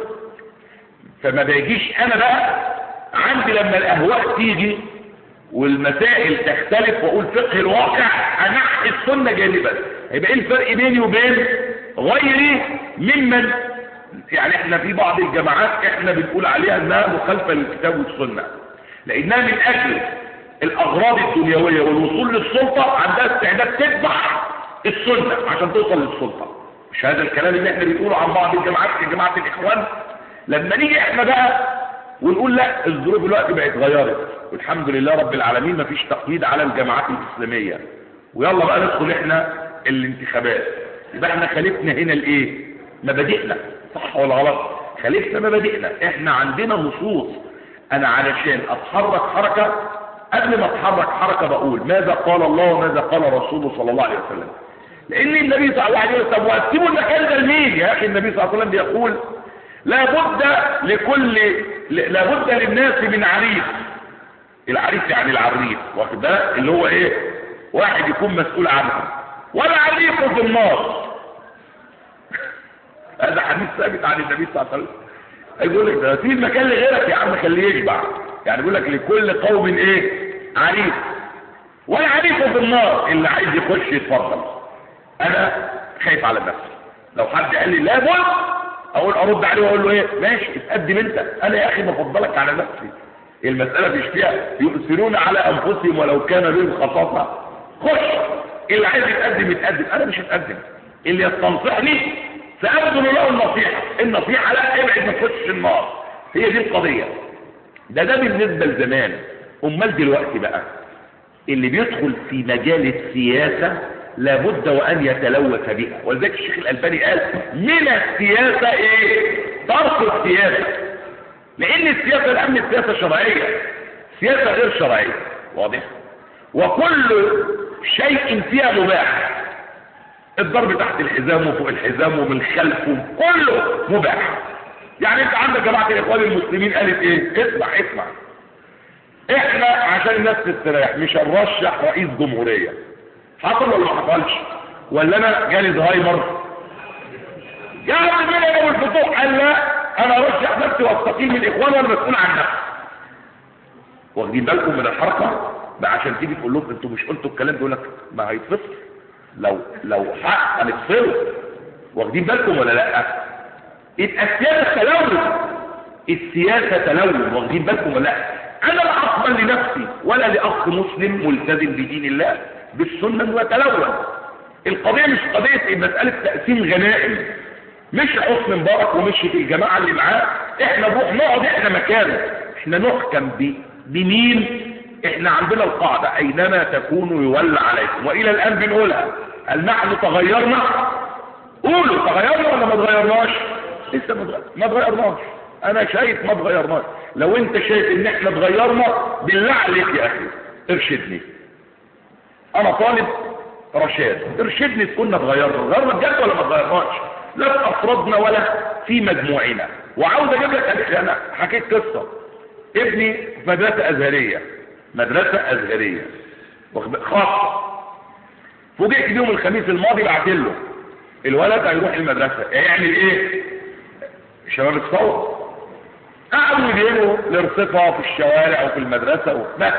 فما بيجيش انا بقى عندي لما الاهواء تيجي والمسائل تختلف واقول فقه الواقع انحي السنة جانبا يبقى ايه الفرق بيني وبين غيري ممن يعني احنا في بعض الجماعات احنا بنقول عليها انها مخالفة للكتاب والسنة لانها من اجل الاغراض الدنيوية والوصول للسلطة عندها استعداد تتبع السنة عشان توصل للسلطة مش هذا الكلام اللي احنا بنقوله عن بعض الجماعات جماعة الاخوان لما نيجي احنا بقى ونقول لا الظروف دلوقتي بقت اتغيرت والحمد لله رب العالمين مفيش تقييد على الجماعات الاسلامية ويلا بقى ندخل احنا الانتخابات يبقى احنا خالفنا هنا الايه مبادئنا صح ولا غلط خالفنا مبادئنا احنا عندنا نصوص انا علشان اتحرك حركة قبل ما اتحرك حركة بقول ماذا قال الله وماذا قال رسوله صلى الله عليه وسلم لان النبي صلى الله عليه وسلم وقسموا المكان ده لمين يا اخي النبي صلى الله عليه وسلم بيقول لابد لكل لابد للناس من عريس العريس يعني العريس واخد بالك اللي هو ايه واحد يكون مسؤول عنه ولا عريس في النار هذا حديث ثابت عن النبي صلى الله عليه وسلم يقول لك ده في مكان لغيرك يا عم خليه يشبع يعني بيقول لك لكل قوم ايه عريس ولا عريس في النار اللي عايز يخش يتفضل انا خايف على نفسي لو حد قال لي لا بد اقول ارد عليه واقول له ايه ماشي اتقدم انت انا يا اخي بفضلك على نفسي المسألة مش فيها يؤثرون على انفسهم ولو كان بهم خصاصة خش اللي عايز يتقدم يتقدم انا مش هتقدم اللي يستنصحني سأبذل له النصيحة النصيحة لا ابعد ما تخش النار هي دي القضية ده ده بالنسبة لزمان امال دلوقتي بقى اللي بيدخل في مجال السياسة لابد وان يتلوث بها ولذلك الشيخ الالباني قال من السياسة ايه ترك السياسة لان السياسة الامن السياسة شرعية سياسة غير شرعية واضح وكل شيء فيها مباح الضرب تحت الحزام وفوق الحزام ومن خلف كله مباح يعني انت عندك جماعة الاخوان المسلمين قالت ايه اسمع اسمع احنا عشان الناس تستريح مش هنرشح رئيس جمهورية حصل ولا ما حصلش ولا انا جالي زهايمر يا عم مين ابو الفتوح قال لا انا ارشح نفسي واستقيل من الاخوان وانا مسؤول عن نفسي واخدين بالكم من الحركه بقى عشان تيجي تقول لهم انتوا مش قلتوا الكلام ده يقول لك ما هيتفصل لو لو حق هنفصله واخدين بالكم ولا لا يبقى السياسه تلون السياسه تلون واخدين بالكم ولا لا انا لا اقبل لنفسي ولا لاخ مسلم ملتزم بدين الله بالسنه وتلون القضيه مش قضيه مساله تقسيم غنائم مش حسن مبارك ومشي في الجماعه اللي معاه احنا نروح نقعد احنا مكانه احنا نحكم ب- بمين احنا عندنا القاعده اينما تكونوا يولى عليكم والى الان بنقولها هل نحن تغيرنا قولوا تغيرنا ولا ما تغيرناش لسه ما تغير- ما تغيرناش انا شايف ما تغيرناش لو انت شايف ان احنا اتغيرنا بالله عليك يا اخي ارشدني انا طالب رشاد ارشدني تكون اتغيرنا غيرنا بجد ولا ما اتغيرناش لا في افرادنا ولا في مجموعنا وعاوز اجيب لك انا حكيت قصه ابني في مدرسه ازهريه مدرسه ازهريه واخد- خاصه فوجئت بيوم الخميس الماضي بعت له الولد هيروح المدرسه هيعمل ايه الشباب اتصور قعدوا يدينوا لرصفها في الشوارع وفي المدرسه وبس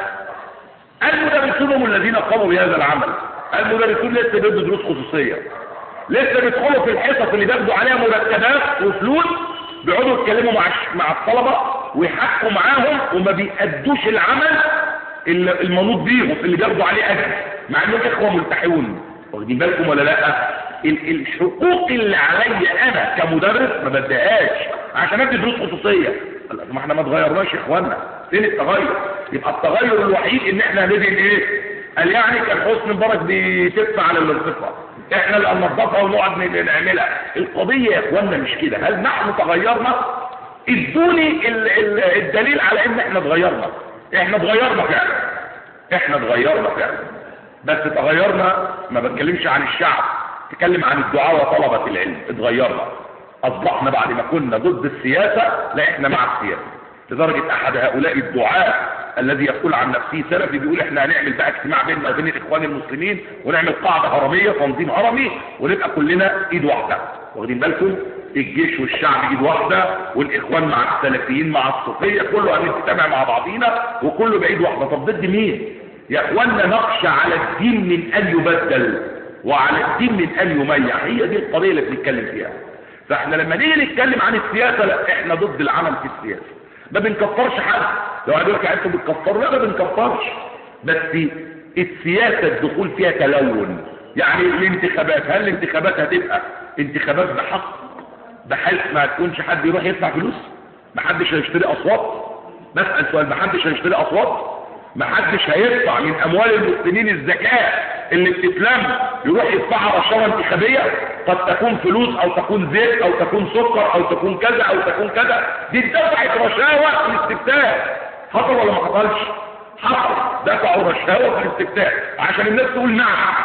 المدرسون هم الذين قاموا بهذا العمل المدرسون لسه بيدوا دروس خصوصيه لسه بيدخلوا في الحصص اللي بياخدوا عليها مرتبات وفلوس بيقعدوا يتكلموا مع الش- مع الطلبه ويحكوا معاهم وما بيأدوش العمل ال- المنوط بيهم اللي بياخدوا عليه اجر مع انهم اخوه ملتحون واخدين بالكم ولا لا ال- الحقوق اللي عليا انا كمدرس ما بديهاش عشان ادي دروس خصوصيه قال لك ما احنا ما اتغيرناش يا اخوانا فين التغير يبقى التغير الوحيد ان احنا ندهن ايه قال يعني كان حسن مبارك بيتف على الارتفاع احنا اللي هننظفها ونقعد ن- نعملها القضيه يا اخوانا مش كده هل نحن تغيرنا ادوني ال- ال- الدليل على ان احنا اتغيرنا احنا اتغيرنا فعلا احنا اتغيرنا فعلا بس تغيرنا ما بتكلمش عن الشعب تكلم عن الدعاء وطلبة العلم اتغيرنا اصبحنا بعد ما كنا ضد السياسة لا احنا مع السياسة لدرجة احد هؤلاء الدعاء الذي يقول عن نفسه سلفي بيقول احنا هنعمل بقى اجتماع بيننا وبين الاخوان المسلمين ونعمل قاعدة هرمية تنظيم هرمي ونبقى كلنا ايد واحدة واخدين بالكم الجيش والشعب ايد واحدة والاخوان مع السلفيين مع الصوفية كله هنجتمع مع بعضينا وكله بايد واحدة طب ضد مين يا اخوانا نخشى على الدين من ان يبدل وعلى الدين من ان يميع هي دي القضيه اللي بنتكلم فيها فاحنا لما نيجي نتكلم عن السياسه لا احنا ضد العمل في السياسه ما بنكفرش حد لو قالوا لك انتوا بتكفروا لا ما بنكفرش بس السياسه الدخول فيها تلون يعني الانتخابات هل الانتخابات هتبقى انتخابات بحق بحيث ما تكونش حد يروح يدفع فلوس ما حدش هيشتري اصوات بسال سؤال ما حدش هيشتري اصوات ما حدش هيدفع من اموال المسلمين الزكاة اللي بتتلم يروح يدفعها رشاوى انتخابية قد تكون فلوس او تكون زيت او تكون سكر او تكون كذا او تكون كذا دي اتدفعت رشاوى في الاستفتاء حصل ولا ما حصلش حصل دفعوا رشاوى في الاستفتاء عشان الناس تقول نعم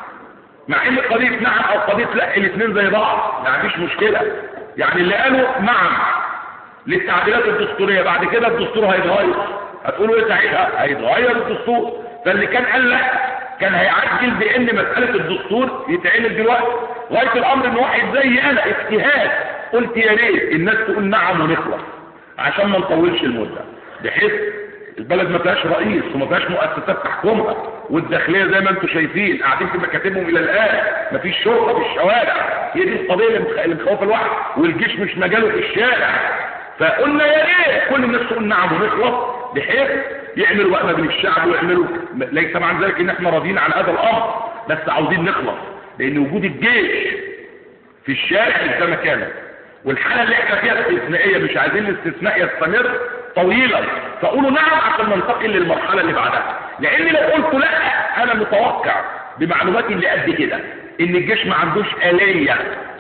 مع ان قضية نعم او قضية لا الاثنين زي بعض ما عنديش مشكلة يعني اللي قالوا نعم للتعديلات الدستورية بعد كده الدستور هيتغير هتقولوا ايه ساعتها هيتغير الدستور فاللي كان قال لا كان هيعجل بان مسألة الدستور يتعمل دلوقتي غاية الامر ان واحد زي انا اجتهاد قلت يا ريت الناس تقول نعم ونخلص عشان ما نطولش المدة بحيث البلد ما فيهاش رئيس وما فيهاش مؤسسات تحكمها والداخليه زي ما انتم شايفين قاعدين في مكاتبهم الى الان ما فيش شرطه في الشوارع هي دي القضيه اللي مخ- اللي مخوفه الواحد والجيش مش مجاله في الشارع فقلنا يا ريت كل الناس تقول نعم ونخلص بحيث يعملوا وقفه بين الشعب ويعملوا ليس معنى ذلك ان احنا راضيين عن هذا الامر بس عاوزين نخلص لان وجود الجيش في الشارع مش ده مكانه والحالة اللي احنا فيها استثنائية مش عايزين الاستثناء يستمر طويلا فقولوا نعم عشان ننتقل للمرحلة اللي بعدها لان لو قلت لا انا متوقع بمعلوماتي اللي قد كده ان الجيش ما عندوش آلية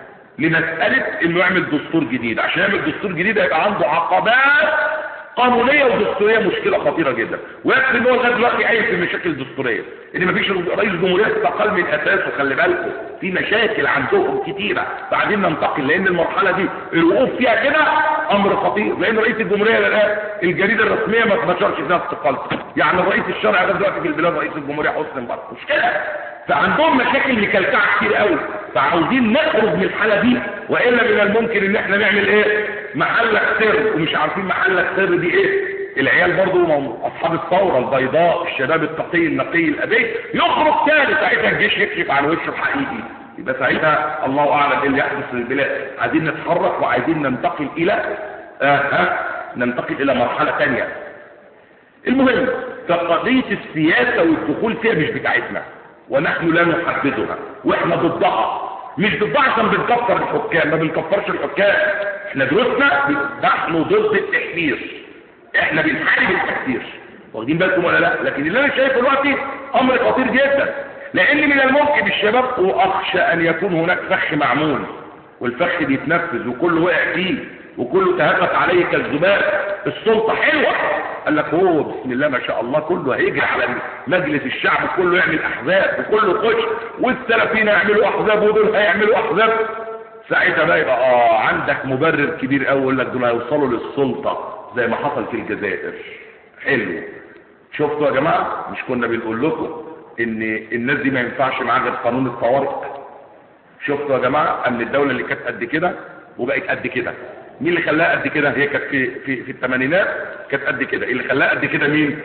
لمسألة انه يعمل دستور جديد عشان يعمل دستور جديد هيبقى عنده عقبات قانونية ودستورية مشكلة خطيرة جدا ويكفي ان هو لغايه دلوقتي عايش في مشاكل دستورية ان مفيش رئيس جمهورية استقال من اساسه خلي بالكم في مشاكل عندهم كتيرة بعدين ننتقل لان المرحلة دي الوقوف فيها كده امر خطير لان رئيس الجمهورية الان الجريدة الرسمية ما تنشرش فيها استقالته يعني الرئيس الشرعي ده دلوقتي في البلاد رئيس الجمهورية حسني مبارك مشكلة فعندهم مشاكل مكلكعه كتير قوي فعاوزين نخرج من الحاله دي والا من الممكن ان احنا نعمل ايه محلك سر ومش عارفين محلك سر دي ايه العيال برضو اصحاب الثوره البيضاء الشباب التقي النقي الابي يخرج تاني ساعتها الجيش يكشف عن وشه الحقيقي يبقى ساعتها الله اعلم ايه اللي يحدث في البلاد عايزين نتحرك وعايزين ننتقل الى آه ها ننتقل الى مرحله ثانيه المهم فقضيه السياسه والدخول فيها مش بتاعتنا ونحن لا نحددها واحنا ضدها مش ضدها عشان بنكفر الحكام ما بنكفرش الحكام احنا درسنا نحن ضد التحرير احنا بنحارب التكفير واخدين بالكم ولا لا لكن اللي انا شايفه دلوقتي امر خطير جدا لان من الممكن الشباب واخشى ان يكون هناك فخ معمول والفخ بيتنفذ وكله وقع فيه وكله تهفت عليه كالذباب السلطه حلوه قال لك هو بسم الله ما شاء الله كله هيجري على مجلس الشعب كله يعمل احزاب وكله يخش والسلفيين يعملوا احزاب ودول هيعملوا احزاب ساعتها بقى يبقى اه عندك مبرر كبير قوي يقول لك دول هيوصلوا للسلطه زي ما حصل في الجزائر حلو شفتوا يا جماعه مش كنا بنقول لكم ان الناس دي ما ينفعش معاها غير قانون الطوارئ شفتوا يا جماعه ان الدوله اللي كانت قد كده وبقت قد كده مين اللي خلاها قد كده هي كانت في في في الثمانينات كانت قد كده اللي خلاها قد كده مين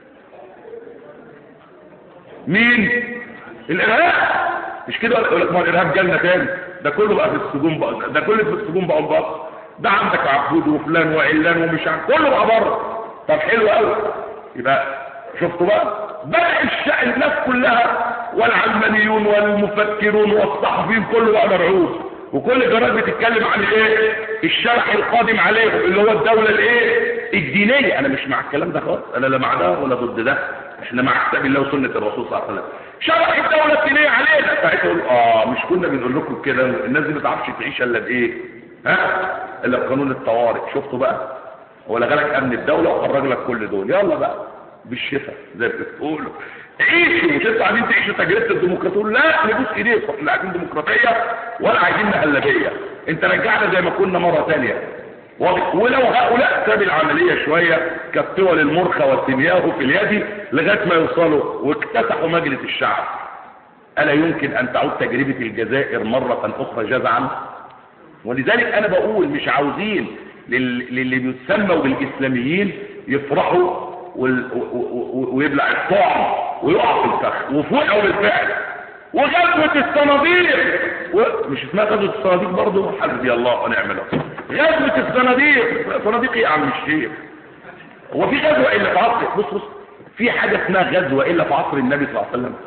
مين الارهاب مش كده يقول لك ما الارهاب جالنا تاني ده كله بقى في السجون بقى ده كله في السجون بقى بقى ده عندك عبود وفلان وعلان ومش عارف كله بقى بره طب حلو قوي يبقى شفتوا بقى بقى الشع الناس كلها والعلمانيون والمفكرون والصحفيين كله بقى مرعوب وكل جرائد بتتكلم عن ايه الشرح القادم عليهم اللي هو الدولة الايه الدينية انا مش مع الكلام ده خالص انا لا مع ده ولا ضد ده احنا مع كتاب الله وسنة الرسول صلى الله عليه وسلم شرح الدولة الدينية علينا ساعتها يقول اه مش كنا بنقول لكم كده الناس دي ما تعرفش تعيش الا بايه ها الا بقانون الطوارئ شفتوا بقى هو لغلك امن الدولة وخرج لك كل دول يلا بقى بالشفا زي ما بتقولوا عيشوا مش انتوا عايزين تعيشوا تجربه الديمقراطيه لا نبوس ايديكم احنا عايزين ديمقراطيه ولا عايزين مهلبيه انت رجعنا زي ما كنا مره ثانيه ولو هؤلاء ساب العمليه شويه كالطول المرخى والتمياه في اليد لغايه ما يوصلوا واكتسحوا مجلس الشعب الا يمكن ان تعود تجربه الجزائر مره اخرى جزعا ولذلك انا بقول مش عاوزين للي بيسموا بالاسلاميين يفرحوا ويبلع الطعم ويقع في الفخ وفوقه بالفعل وغزوة الصناديق و... مش اسمها غزوة الصناديق برضه حسبي الله ونعم الوكيل غزوة الصناديق صناديق ايه يا عم الشيخ هو في غزوة الا في عصر بص بص في حاجة اسمها غزوة الا في عصر النبي صلى الله عليه وسلم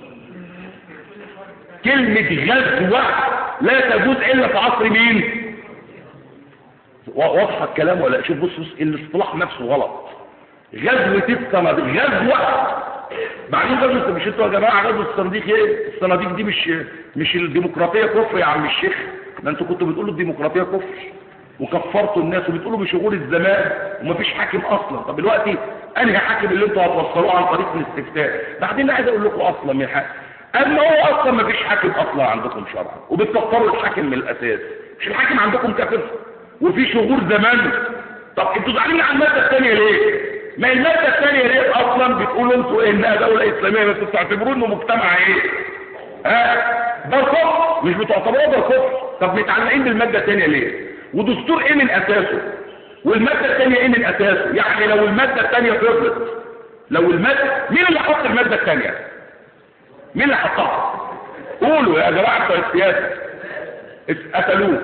كلمة غزوة لا تجوز الا في عصر مين واضحة الكلام ولا شوف بص بص الاصطلاح نفسه غلط غزوة الصناديق غزوة بعدين غزوة مش انتوا يا جماعة غزوة الصناديق ايه الصناديق دي مش مش الديمقراطية كفر يا عم الشيخ ده انتوا كنتوا بتقولوا الديمقراطية كفر وكفرتوا الناس وبتقولوا بشغول الزمان ومفيش حاكم اصلا طب دلوقتي انهي حاكم اللي انتوا هتوصلوه عن طريق الاستفتاء بعدين عايز اقول لكم اصلا من حاجه اما هو اصلا مفيش حاكم اصلا عندكم شرعا وبتكفروا الحاكم من الاساس مش الحاكم عندكم كافر وفي شغور زمان طب انتوا زعلانين على الماده الثانيه ليه ما المادة الثانية ليه اصلا بتقولوا انتوا انها دولة اسلامية بس بتعتبروه انه مجتمع ايه ها ده كفر مش بتعتبروه ده كفر طب متعلقين بالمادة الثانية ليه ودستور ايه من اساسه والمادة الثانية ايه من اساسه يعني لو المادة الثانية فضلت لو المادة مين اللي حط المادة الثانية مين اللي حطها قولوا يا جماعة بتوع السياسة قتلوه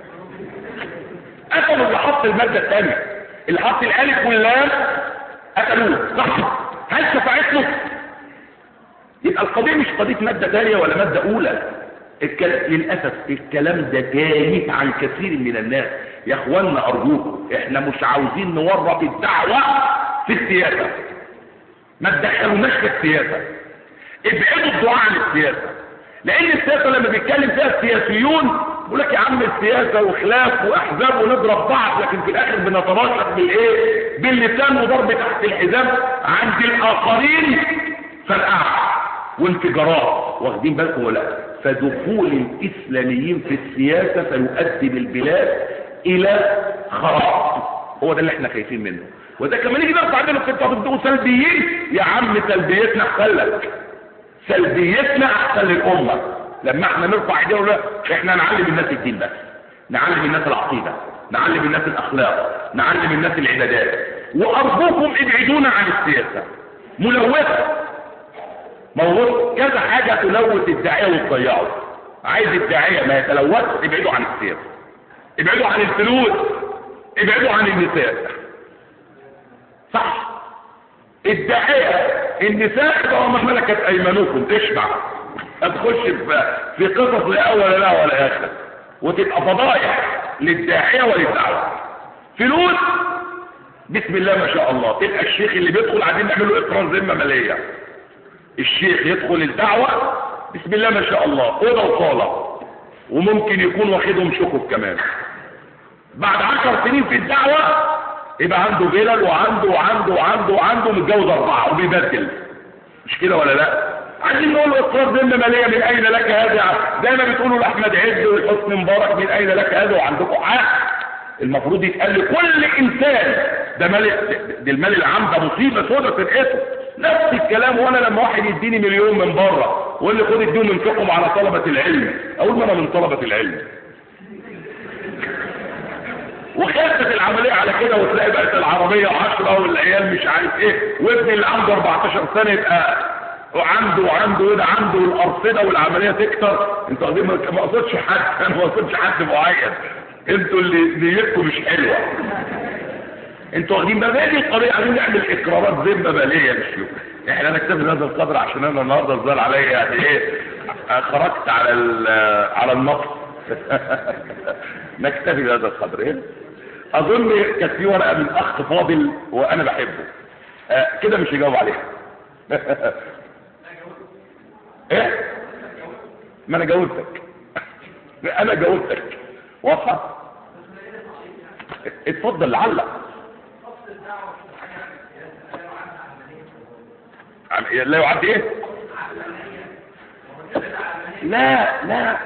قتلوا اللي حط المادة الثانية اللي حط الالف واللام قتلوه صح هل شفعت له يبقى القضية مش قضية مادة ثانية ولا مادة أولى الكلام للأسف الكلام ده تايه عن كثير من الناس يا اخوانا أرجوكم احنا مش عاوزين نورط الدعوة في السياسة ما تدخلوناش في السياسة ابعدوا الدعاء عن السياسة لأن السياسة لما بيتكلم فيها السياسيون يقول لك يا عم السياسة وخلاف وأحزاب ونضرب بعض لكن في الآخر بنتراشق بالإيه؟ باللسان وضرب تحت الحزام عند الآخرين فرقعة وانفجارات واخدين بالكم ولا فدخول الإسلاميين في السياسة سيؤدي بالبلاد إلى خراب هو ده اللي احنا خايفين منه وده كمان يجي نرفع عندنا في التطبيق سلبيين يا عم سلبيتنا خلك سلبيتنا احسن للامه لما احنا نرفع ايدينا ونقول احنا نعلم الناس الدين بس نعلم الناس العقيده نعلم الناس الاخلاق نعلم الناس العبادات وارجوكم ابعدونا عن السياسه ملوثه موضوع كذا حاجه تلوث الداعيه وتضيعه عايز الداعيه ما يتلوث ابعدوا عن السياسه ابعدوا عن الفلوس ابعدوا عن النساء صح الداعيه النساء طبعا ما ملكت ايمانكم تشبع هتخش في في قصص لا اول لا ولا اخر وتبقى فضايح للداعيه وللدعوه فلوس بسم الله ما شاء الله تبقى الشيخ اللي بيدخل عايزين نعمل له اقرار ذمه ماليه الشيخ يدخل الدعوه بسم الله ما شاء الله اوضه وصاله وممكن يكون واخدهم شكوك كمان بعد عشر سنين في الدعوه يبقى عنده فلل وعنده وعنده وعنده وعنده متجوز اربعه وبيبدل مش كده ولا لا عايزين نقول له اقرار ذمه ماليه من اين لك هذا زي ما بتقولوا لاحمد عز والحسن مبارك من اين لك هذا وعندكم عقد المفروض يتقال لكل انسان ده مال ده المال العام ده مصيبه سودة في الاسم نفس الكلام وانا لما واحد يديني مليون من بره ويقول لي خد اديهم انفقهم على طلبه العلم اقول ما انا من طلبه العلم وخفت العملية على كده وتلاقي بقت العربية عشرة والعيال مش عارف ايه وابني اللي عنده 14 سنة يبقى وعنده وعنده وده عنده الأرصدة والعملية تكتر انتوا قاعدين ما قصدش حد انا ما قصدش حد معين انتوا اللي نيتكم مش حلوة انتوا واخدين بالي دي القضية عايزين نعمل اقرارات ذمة مالية مش يوم احنا نكتفي بهذا القدر عشان انا النهارده الظاهر عليا يعني ايه خرجت على على النص نكتفي بهذا القدر ايه اظن كانت في ورقه من اخ فاضل وانا بحبه آه كده مش هجاوب عليها ايه ما انا جاوبتك انا جاوبتك واضحه اتفضل لعلق لا يعد ايه لا لا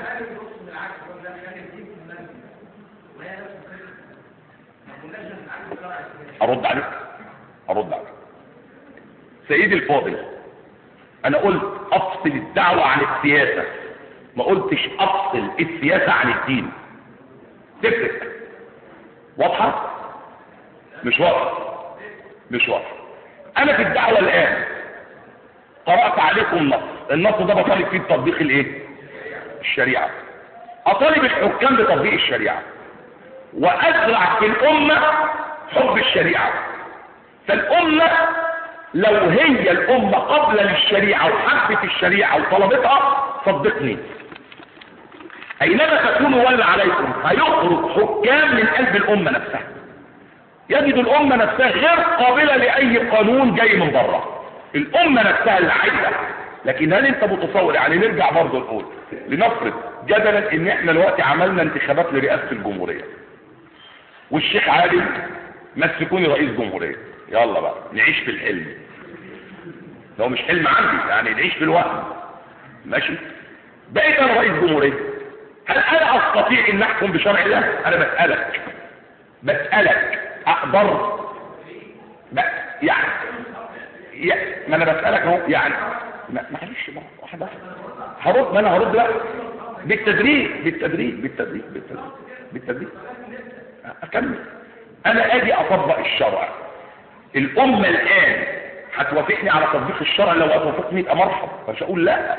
ارد عليك ارد عليك سيدي الفاضل انا قلت افصل الدعوة عن السياسة ما قلتش افصل السياسة عن الدين تفرق واضحة مش واضحة مش واضحة انا في الدعوة الان قرأت عليكم النص النص ده بطالب فيه تطبيق الايه الشريعة اطالب الحكام بتطبيق الشريعة وازرع في الامة حب الشريعة فالامة لو هي الامة قبل للشريعة وحبت الشريعة وطلبتها صدقني اينما تكونوا ولا عليكم هيخرج حكام من قلب الامة نفسها يجد الامة نفسها غير قابلة لاي قانون جاي من بره الامة نفسها اللي عايزة لكن هل انت متصور يعني نرجع برضه نقول لنفرض جدلا ان احنا دلوقتي عملنا انتخابات لرئاسة الجمهورية والشيخ عادل مسكوني رئيس جمهورية يلا بقى نعيش في الحلم لو مش حلم عندي يعني نعيش في الوهم ماشي بقيت انا رئيس جمهورية هل انا استطيع ان احكم بشرع الله انا بسألك بسألك اقدر يعني ما انا بسألك اهو يعني معلش بقى واحدة هرد ما انا هرد بقى بالتدريج بالتدريج بالتدريج بالتدريج بالتدريج اكمل انا اجي اطبق الشرع الامة الان هتوافقني على تطبيق الشرع لو هتوافقني يبقى مرحب مش هقول لا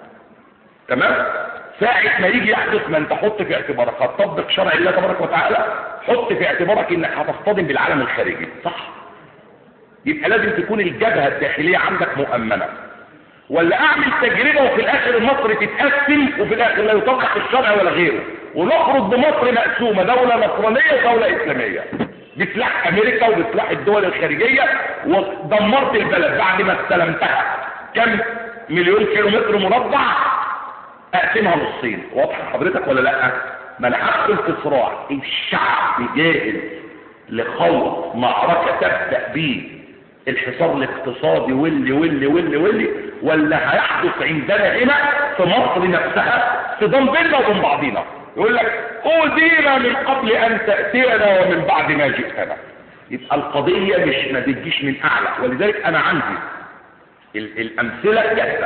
تمام ساعة ما يجي يحدث ما انت حط في اعتبارك هتطبق شرع الله تبارك وتعالى حط في اعتبارك انك هتصطدم بالعالم الخارجي صح يبقى لازم تكون الجبهة الداخلية عندك مؤمنة ولا اعمل تجربة وفي الاخر مصر تتقسم وفي الاخر لا يطبق الشرع ولا غيره ونخرج بمصر مقسومة دولة نصرانية ودولة اسلامية بسلاح امريكا وبسلاح الدول الخارجية ودمرت البلد بعد ما استلمتها كم مليون كيلومتر مربع اقسمها نصين واضحة حضرتك ولا لا ما انا هدخل في صراع الشعب جاهز لخوض معركة تبدأ بيه الحصار الاقتصادي واللي واللي واللي واللي ولا هيحدث عندنا هنا في مصر نفسها صدام بيننا وبين بعضينا يقول لك اوذينا من قبل ان تأتينا ومن بعد ما جئتنا يبقى القضية مش ما بتجيش من اعلى ولذلك انا عندي ال الامثلة جاهزة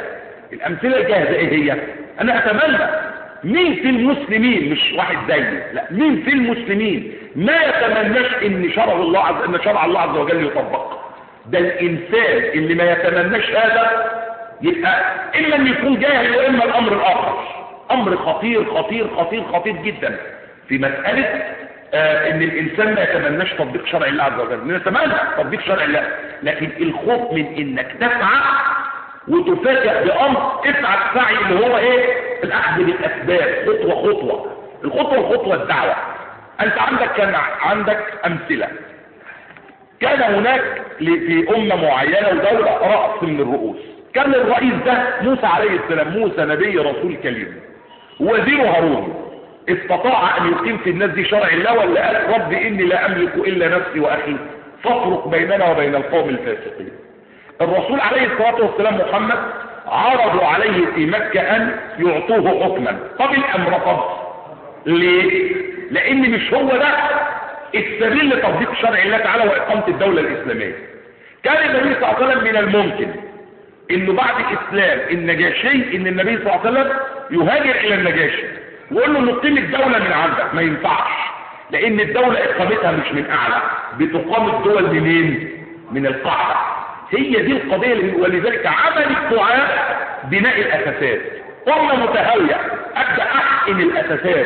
الامثله الجاهزه ايه هي انا اتمنى مين في المسلمين مش واحد زيي لا مين في المسلمين ما يتمناش ان شرع الله عز ان شرع الله عز وجل يطبق ده الانسان اللي ما يتمناش هذا يبقى اما ان يكون جاهل واما الامر الاخر امر خطير خطير خطير خطير جدا في مساله آه ان الانسان ما يتمناش تطبيق شرع الله عز وجل نتمنى تطبيق شرع الله لكن الخوف من انك تسعى وتفاجأ بامر اسعى السعي اللي هو ايه الاخذ بالاسباب خطوه خطوه الخطوه الخطوه الدعوه انت عندك كان عندك امثله كان هناك في امه معينه ودوله راس من الرؤوس كان الرئيس ده موسى عليه السلام موسى نبي رسول كليم وزير هارون استطاع ان يقيم في الناس دي شرع الله ولا قال رب اني لا املك الا نفسي واخي فافرق بيننا وبين القوم الفاسقين الرسول عليه الصلاه والسلام محمد عرضوا عليه في مكه ان يعطوه حكما قبل ام رفض ليه لان مش هو ده السبيل لتطبيق شرع الله تعالى واقامه الدوله الاسلاميه كان النبي صلى الله عليه وسلم من الممكن انه بعد اسلام النجاشي ان النبي صلى الله عليه وسلم يهاجر الى النجاشي ويقول له نقيم الدولة من عندك ما ينفعش لان الدولة اقامتها مش من اعلى بتقام الدول منين من القاعدة هي دي القضية ولذلك عمل الدعاء بناء الاساسات قمنا متهاوية ابدأ احقن الاساسات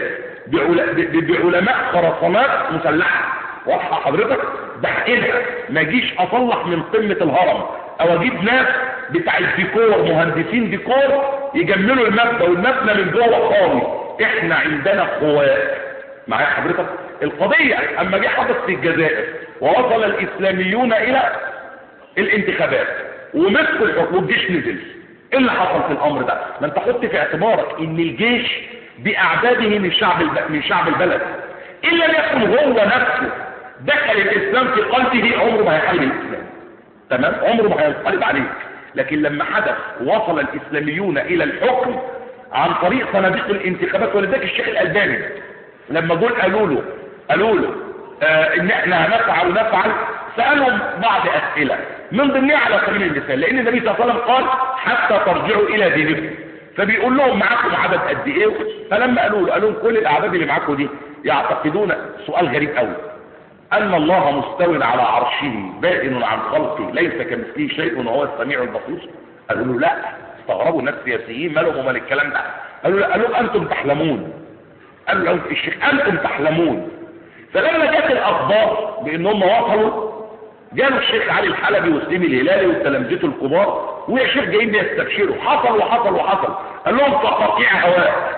بعلماء خرسانات مسلحة واضحة حضرتك بحقنها ما اجيش اصلح من قمة الهرم او اجيب ناس بتاع الديكور مهندسين ديكور يجملوا المبنى والمبنى من جوه خالي احنا عندنا قوات معايا حضرتك القضية اما جه حدث في الجزائر ووصل الاسلاميون الى الانتخابات ومسكوا الحكم والجيش نزل ايه اللي حصل في الامر ده ما انت حط في اعتبارك ان الجيش باعداده من شعب الب... من شعب البلد ان لم يكن هو نفسه دخل الاسلام في قلبه عمره ما هيحارب الاسلام تمام عمره ما هينقلب عليه لكن لما حدث وصل الاسلاميون الى الحكم عن طريق صناديق الانتخابات ولذلك الشيخ الالباني لما جول قالوا له قالوا له آه ان احنا هنفعل ونفعل سالهم بعض اسئله من ضمنها على سبيل المثال لان النبي صلى الله عليه وسلم قال حتى ترجعوا الى دينكم فبيقول لهم معاكم عدد قد ايه فلما قالوا له قالوا لهم كل الاعداد اللي معاكم دي يعتقدون سؤال غريب قوي ان الله مستو على عرشه بائن عن خلقه ليس كمثله شيء وهو السميع البصير قالوا له لا استغربوا الناس سياسيين مالهم ومال الكلام ده قالوا له قالوا انتم تحلمون قالوا له الشيخ انتم تحلمون فلما جت الاخبار بان هم وصلوا جاله الشيخ علي الحلبي وسليم الهلالي وتلامذته الكبار ويا شيخ جايين بيستبشروا حصل وحصل وحصل قال لهم فقاقيع هواء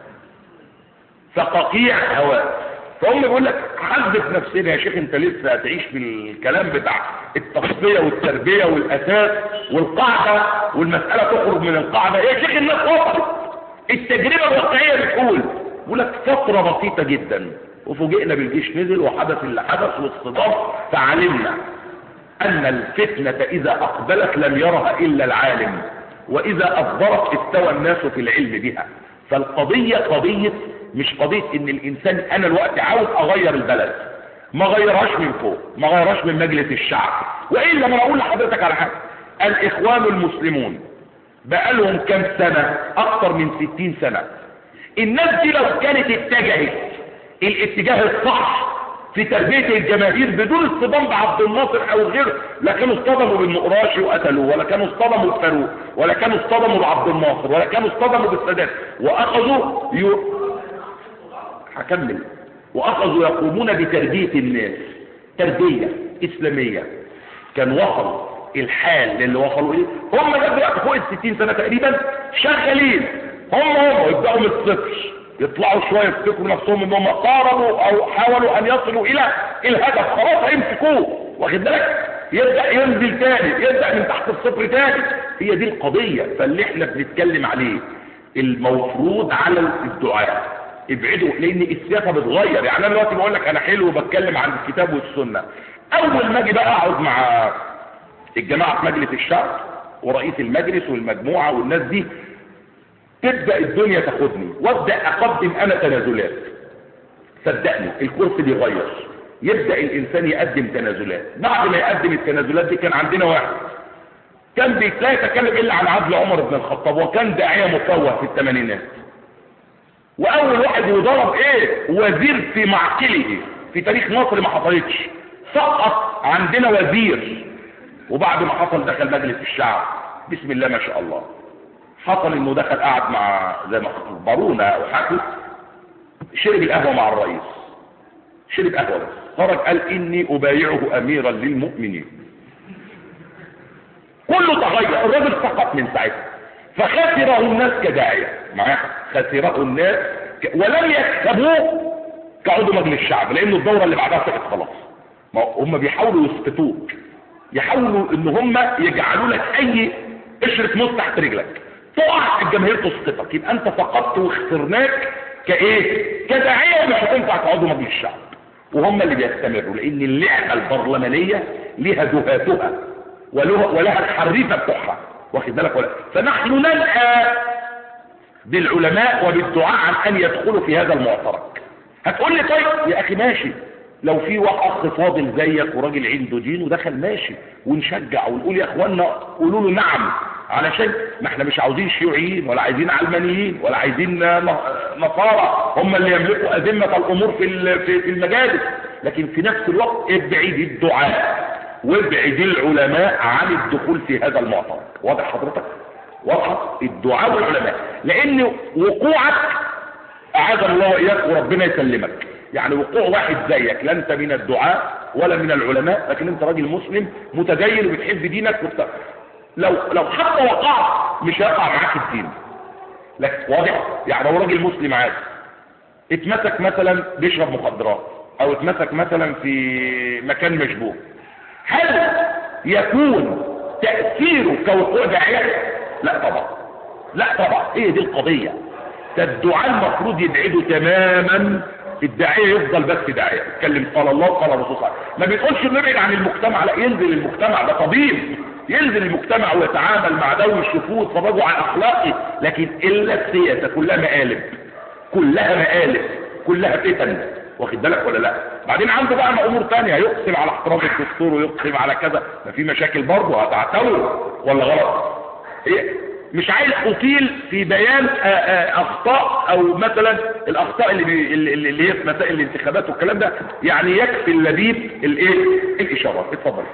فقاقيع هواء فهم بيقول لك حذف نفسنا يا شيخ انت لسه هتعيش في الكلام بتاع التصفيه والتربيه والاساس والقاعده والمساله تخرج من القاعده يا شيخ الناس وصلت التجربه الواقعيه بتقول بيقول لك فتره بسيطه جدا وفوجئنا بالجيش نزل وحدث اللي حدث واصطدام فعلمنا ان الفتنه اذا اقبلت لم يرها الا العالم واذا اصدرت استوى الناس في العلم بها فالقضيه قضيه مش قضية ان الانسان انا الوقت عاوز اغير البلد ما غيرهاش من فوق ما غيرهاش من مجلس الشعب والا ما اقول لحضرتك على حاجة الاخوان المسلمون بقالهم كام سنة اكتر من ستين سنة الناس دي لو كانت اتجهت الاتجاه الصح في تربية الجماهير بدون اصطدام بعبد الناصر او غيره لا كانوا اصطدموا بالنقراشي وقتلوه ولا كانوا اصطدموا بفاروق ولا كانوا اصطدموا بعبد الناصر ولا كانوا اصطدموا بالسادات واخذوا يو... هكمل واخذوا يقومون بتربية الناس تربية اسلامية كان وصل الحال اللي وصلوا اليه هم ده دلوقتي فوق الستين سنة تقريبا شغالين هم هم يبدأوا من الصفر يطلعوا شوية يفتكروا نفسهم ان هم قاربوا او حاولوا ان يصلوا الى الهدف خلاص هيمسكوه واخد بالك يبدأ ينزل تاني يبدأ من تحت الصفر تاني هي دي القضية فاللي احنا بنتكلم عليه المفروض على الدعاء ابعدوا لان السياسه بتغير يعني انا دلوقتي بقول لك انا حلو وبتكلم عن الكتاب والسنه اول ما اجي بقى اقعد مع الجماعه في مجلس الشعب ورئيس المجلس والمجموعه والناس دي تبدا الدنيا تاخدني وابدا اقدم انا تنازلات صدقني الكرسي بيغير يبدا الانسان يقدم تنازلات بعد ما يقدم التنازلات دي كان عندنا واحد كان لا يتكلم الا عن عدل عمر بن الخطاب وكان داعية مفوه في الثمانينات واول واحد يضرب ايه وزير في معقله في تاريخ مصر ما حصلتش سقط عندنا وزير وبعد ما حصل دخل مجلس الشعب بسم الله ما شاء الله حصل انه دخل قعد مع زي ما اخبرونا وحكوا شرب القهوه مع الرئيس شرب قهوه بس خرج قال اني ابايعه اميرا للمؤمنين كله تغير الراجل سقط من ساعتها فخسره الناس كداعيه معاه خسره الناس ك... ولم يكسبوه كعضو مجلس الشعب لانه الدوره اللي بعدها سقط خلاص ما هم بيحاولوا يسقطوك يحاولوا ان هم يجعلوا لك اي قشره موز تحت رجلك تقع الجماهير تسقطك يبقى انت سقطت وخسرناك كايه كداعيه مش هتنفع كعضو مجلس الشعب وهم اللي بيستمروا لان اللعبه البرلمانيه لها دهاتها ولها, ولها الحريفه بتوعها واخد بالك ولا فنحن ننأى بالعلماء وبالدعاء عن ان يدخلوا في هذا المعترك هتقول لي طيب يا اخي ماشي لو في اخ فاضل زيك وراجل عنده دين ودخل ماشي ونشجع ونقول يا اخوانا قولوا له نعم علشان ما احنا مش عاوزين شيوعيين ولا عايزين علمانيين ولا عايزين نصارى هم اللي يملكوا أذمة الأمور في في المجالس لكن في نفس الوقت ابعد الدعاء وابعد العلماء عن الدخول في هذا المعترك واضح حضرتك واضح الدعاء والعلماء لان وقوعك اعاذ الله واياك وربنا يسلمك يعني وقوع واحد زيك لا انت من الدعاء ولا من العلماء لكن انت راجل مسلم متدين وبتحب دينك وبت... لو لو حتى وقعت مش هيقع معاك الدين لكن واضح يعني هو راجل مسلم عادي اتمسك مثلا بيشرب مخدرات او اتمسك مثلا في مكان مشبوه هل يكون تأثيره كوقوع داعية لا طبعا لا طبعا ايه دي القضية ده الدعاء المفروض يبعده تماما الداعية يفضل بس داعية يتكلم قال الله قال الرسول صلى الله عليه وسلم ما بيقولش نبعد عن المجتمع لا ينزل المجتمع ده طبيب ينزل المجتمع ويتعامل مع ذوي الشفوت فرجوا عن اخلاقه لكن الا السياسة كلها مقالب كلها مقالب كلها فتن واخد بالك ولا لا بعدين عنده بقى امور تانية يقسم على احترام الدستور ويقسم على كذا ما في مشاكل برضه هتعتبر ولا غلط ايه مش عايز اطيل في بيان آآ آآ اخطاء او مثلا الاخطاء اللي بي اللي هي في مسائل الانتخابات والكلام ده يعني يكفي اللبيب الايه الاشارات اتفضل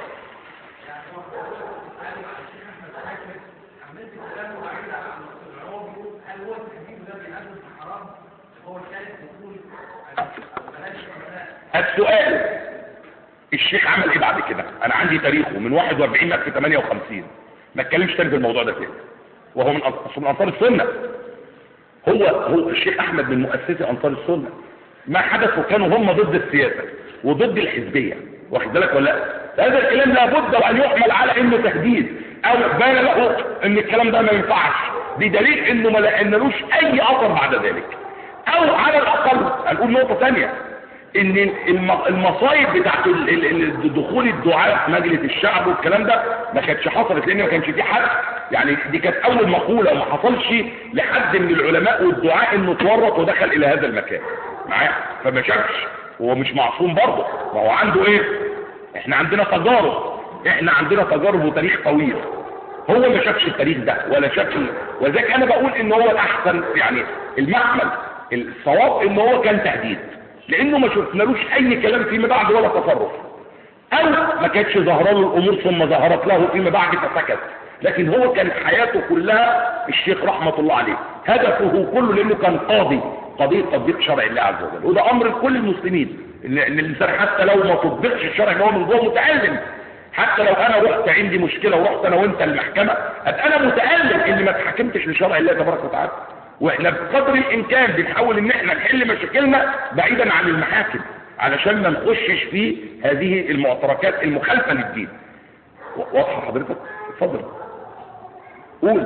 السؤال الشيخ عمل ايه بعد كده انا عندي تاريخه من 41 مات في 58 ما اتكلمش تاني في الموضوع ده تاني وهو من من انصار السنه هو هو الشيخ احمد من مؤسسي انصار السنه ما حدث وكانوا هم ضد السياسه وضد الحزبيه واخد بالك ولا لا هذا الكلام لابد وان يحمل على انه تهديد او بان له ان الكلام ده ما ينفعش بدليل انه ما لقينالوش اي اثر بعد ذلك او على الاقل هنقول نقطه ثانيه ان المصايب بتاعت دخول الدعاء في مجلس الشعب والكلام ده ما كانتش حصلت لان ما كانش في حد يعني دي كانت اول مقولة وما حصلش لحد من العلماء والدعاء انه اتورط ودخل الى هذا المكان معايا فما شافش هو مش معصوم برضه ما هو عنده ايه احنا عندنا تجارب احنا عندنا تجارب وتاريخ طويل هو ما شافش التاريخ ده ولا شاف وذلك انا بقول ان هو الاحسن يعني المحمل الصواب ان هو كان تهديد لانه ما شفنالوش اي كلام فيما بعد ولا تصرف او ما كانتش ظاهره له الامور ثم ظهرت له فيما بعد فسكت لكن هو كان حياته كلها الشيخ رحمة الله عليه هدفه كله لانه كان قاضي قضية تطبيق شرع الله عز وجل وده امر لكل المسلمين ان الانسان حتى لو ما طبقش الشرع اللي هو من جوه متعلم حتى لو انا رحت عندي مشكلة ورحت انا وانت المحكمة ابقى انا متألم اني ما اتحكمتش لشرع الله تبارك وتعالى واحنا بقدر الامكان بنحاول ان احنا نحل مشاكلنا بعيدا عن المحاكم علشان ما نخشش في هذه المعتركات المخالفة للدين واضحة حضرتك اتفضل قول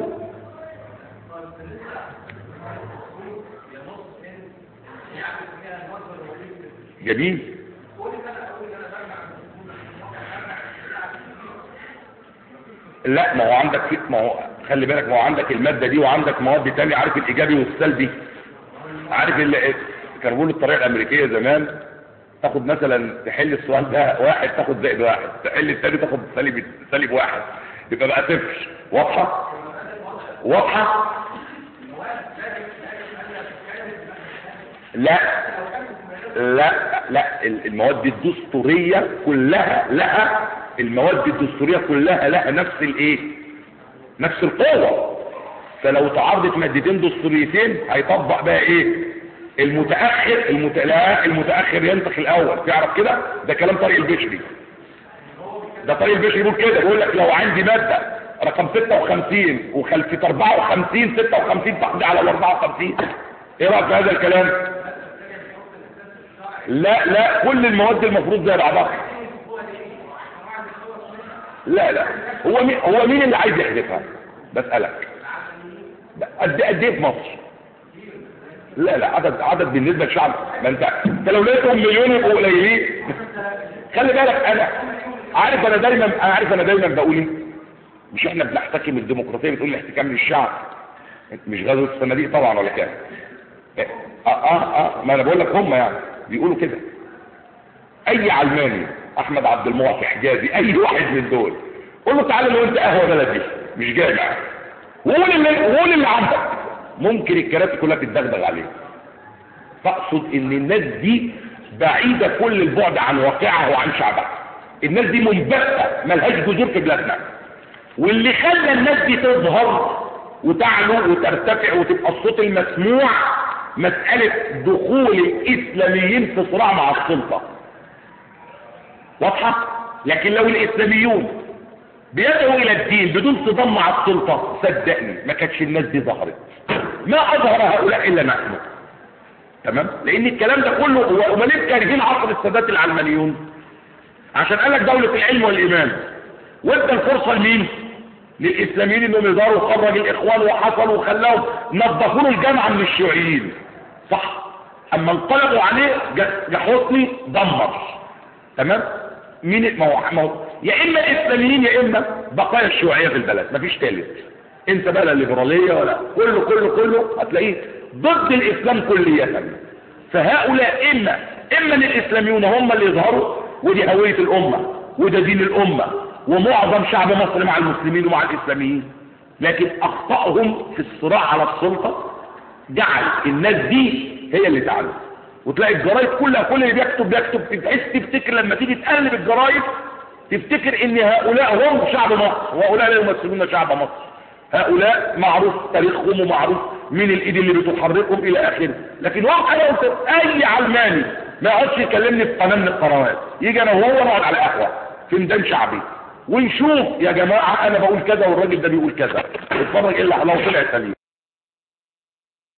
جميل لا ما هو عندك في ما هو خلي بالك ما هو عندك المادة دي وعندك مواد تانية عارف الإيجابي والسلبي عارف اللي كانوا بيقولوا الطريقة الأمريكية زمان تاخد مثلا تحل السؤال ده واحد تاخد زائد واحد تحل التاني تاخد سالب سالب واحد يبقى بقى صفر واضحه واضحه لا لا لا المواد الدستورية كلها لها المواد الدستورية كلها لها نفس الايه نفس القوة فلو تعرضت مادتين دستوريتين هيطبق بقى ايه المتأخر المت... لا المتأخر ينطق الاول تعرف كده ده كلام طريق البشري ده طريق البشري بيقول كده بيقول لك لو عندي مادة رقم 56 وخلفية 54 56 تقضي على ال 54 ايه رأيك في هذا الكلام لا لا كل المواد المفروض زي بعضها لا لا هو مين هو مين اللي عايز يحذفها بسألك قد قد ايه في مصر لا لا عدد عدد بالنسبه للشعب ما انت انت لو لقيتهم مليون يبقوا قليلين خلي بالك انا عارف انا دايما انا عارف انا دايما بقول ايه مش احنا بنحتكم الديمقراطيه بتقول الاحتكام للشعب مش غزوه الصناديق طبعا ولا كده اه اه اه ما انا بقول لك هم يعني بيقولوا كده اي علماني احمد عبد المعطي حجازي اي واحد من دول قول له تعالى لو انت قهوه بلدي مش جامع وقول اللي قول اللي عندك ممكن الكراسي كلها تتدغدغ عليه تقصد ان الناس دي بعيده كل البعد عن واقعها وعن شعبها الناس دي منبثه ملهاش جذور في بلادنا واللي خلى الناس دي تظهر وتعلو وترتفع وتبقى الصوت المسموع مسألة دخول الإسلاميين في صراع مع السلطة واضحة؟ لكن لو الإسلاميون بيدعوا إلى الدين بدون صدام مع السلطة صدقني ما كانتش الناس دي ظهرت ما أظهر هؤلاء إلا نحن تمام؟ لأن الكلام ده كله هو أمال ليه كارهين عصر السادات العلمانيون؟ عشان قال لك دولة العلم والإيمان وادى الفرصة لمين؟ للإسلاميين إنهم يظهروا خرج الإخوان وحصلوا وخلاهم نظفوا له الجامعة من الشيوعيين صح اما انقلبوا عليه جا حسني دمر تمام مين ما هو ما هو يا اما الاسلاميين يا اما بقايا الشيوعيه في البلد مفيش ثالث انت بقى لا ليبراليه ولا كله كله كله هتلاقيه ضد الاسلام كليا فهؤلاء اما اما الاسلاميون هم اللي يظهروا ودي هويه الامه وده دين الامه ومعظم شعب مصر مع المسلمين ومع الاسلاميين لكن اخطائهم في الصراع على السلطه جعل الناس دي هي اللي تعلم وتلاقي الجرايد كلها كل اللي بيكتب بيكتب تحس تفتكر لما تيجي تقلب الجرايد تفتكر ان هؤلاء هم شعب مصر وهؤلاء لا يمثلون شعب مصر هؤلاء معروف تاريخهم ومعروف مين الايد اللي بتحركهم الى اخره لكن واقع يوصل اي علماني ما يقعدش يكلمني في قناه من القنوات يجي انا وهو نقعد على قهوه في ميدان شعبي ونشوف يا جماعه انا بقول كذا والراجل ده بيقول كذا اتفرج الا لو طلع سليم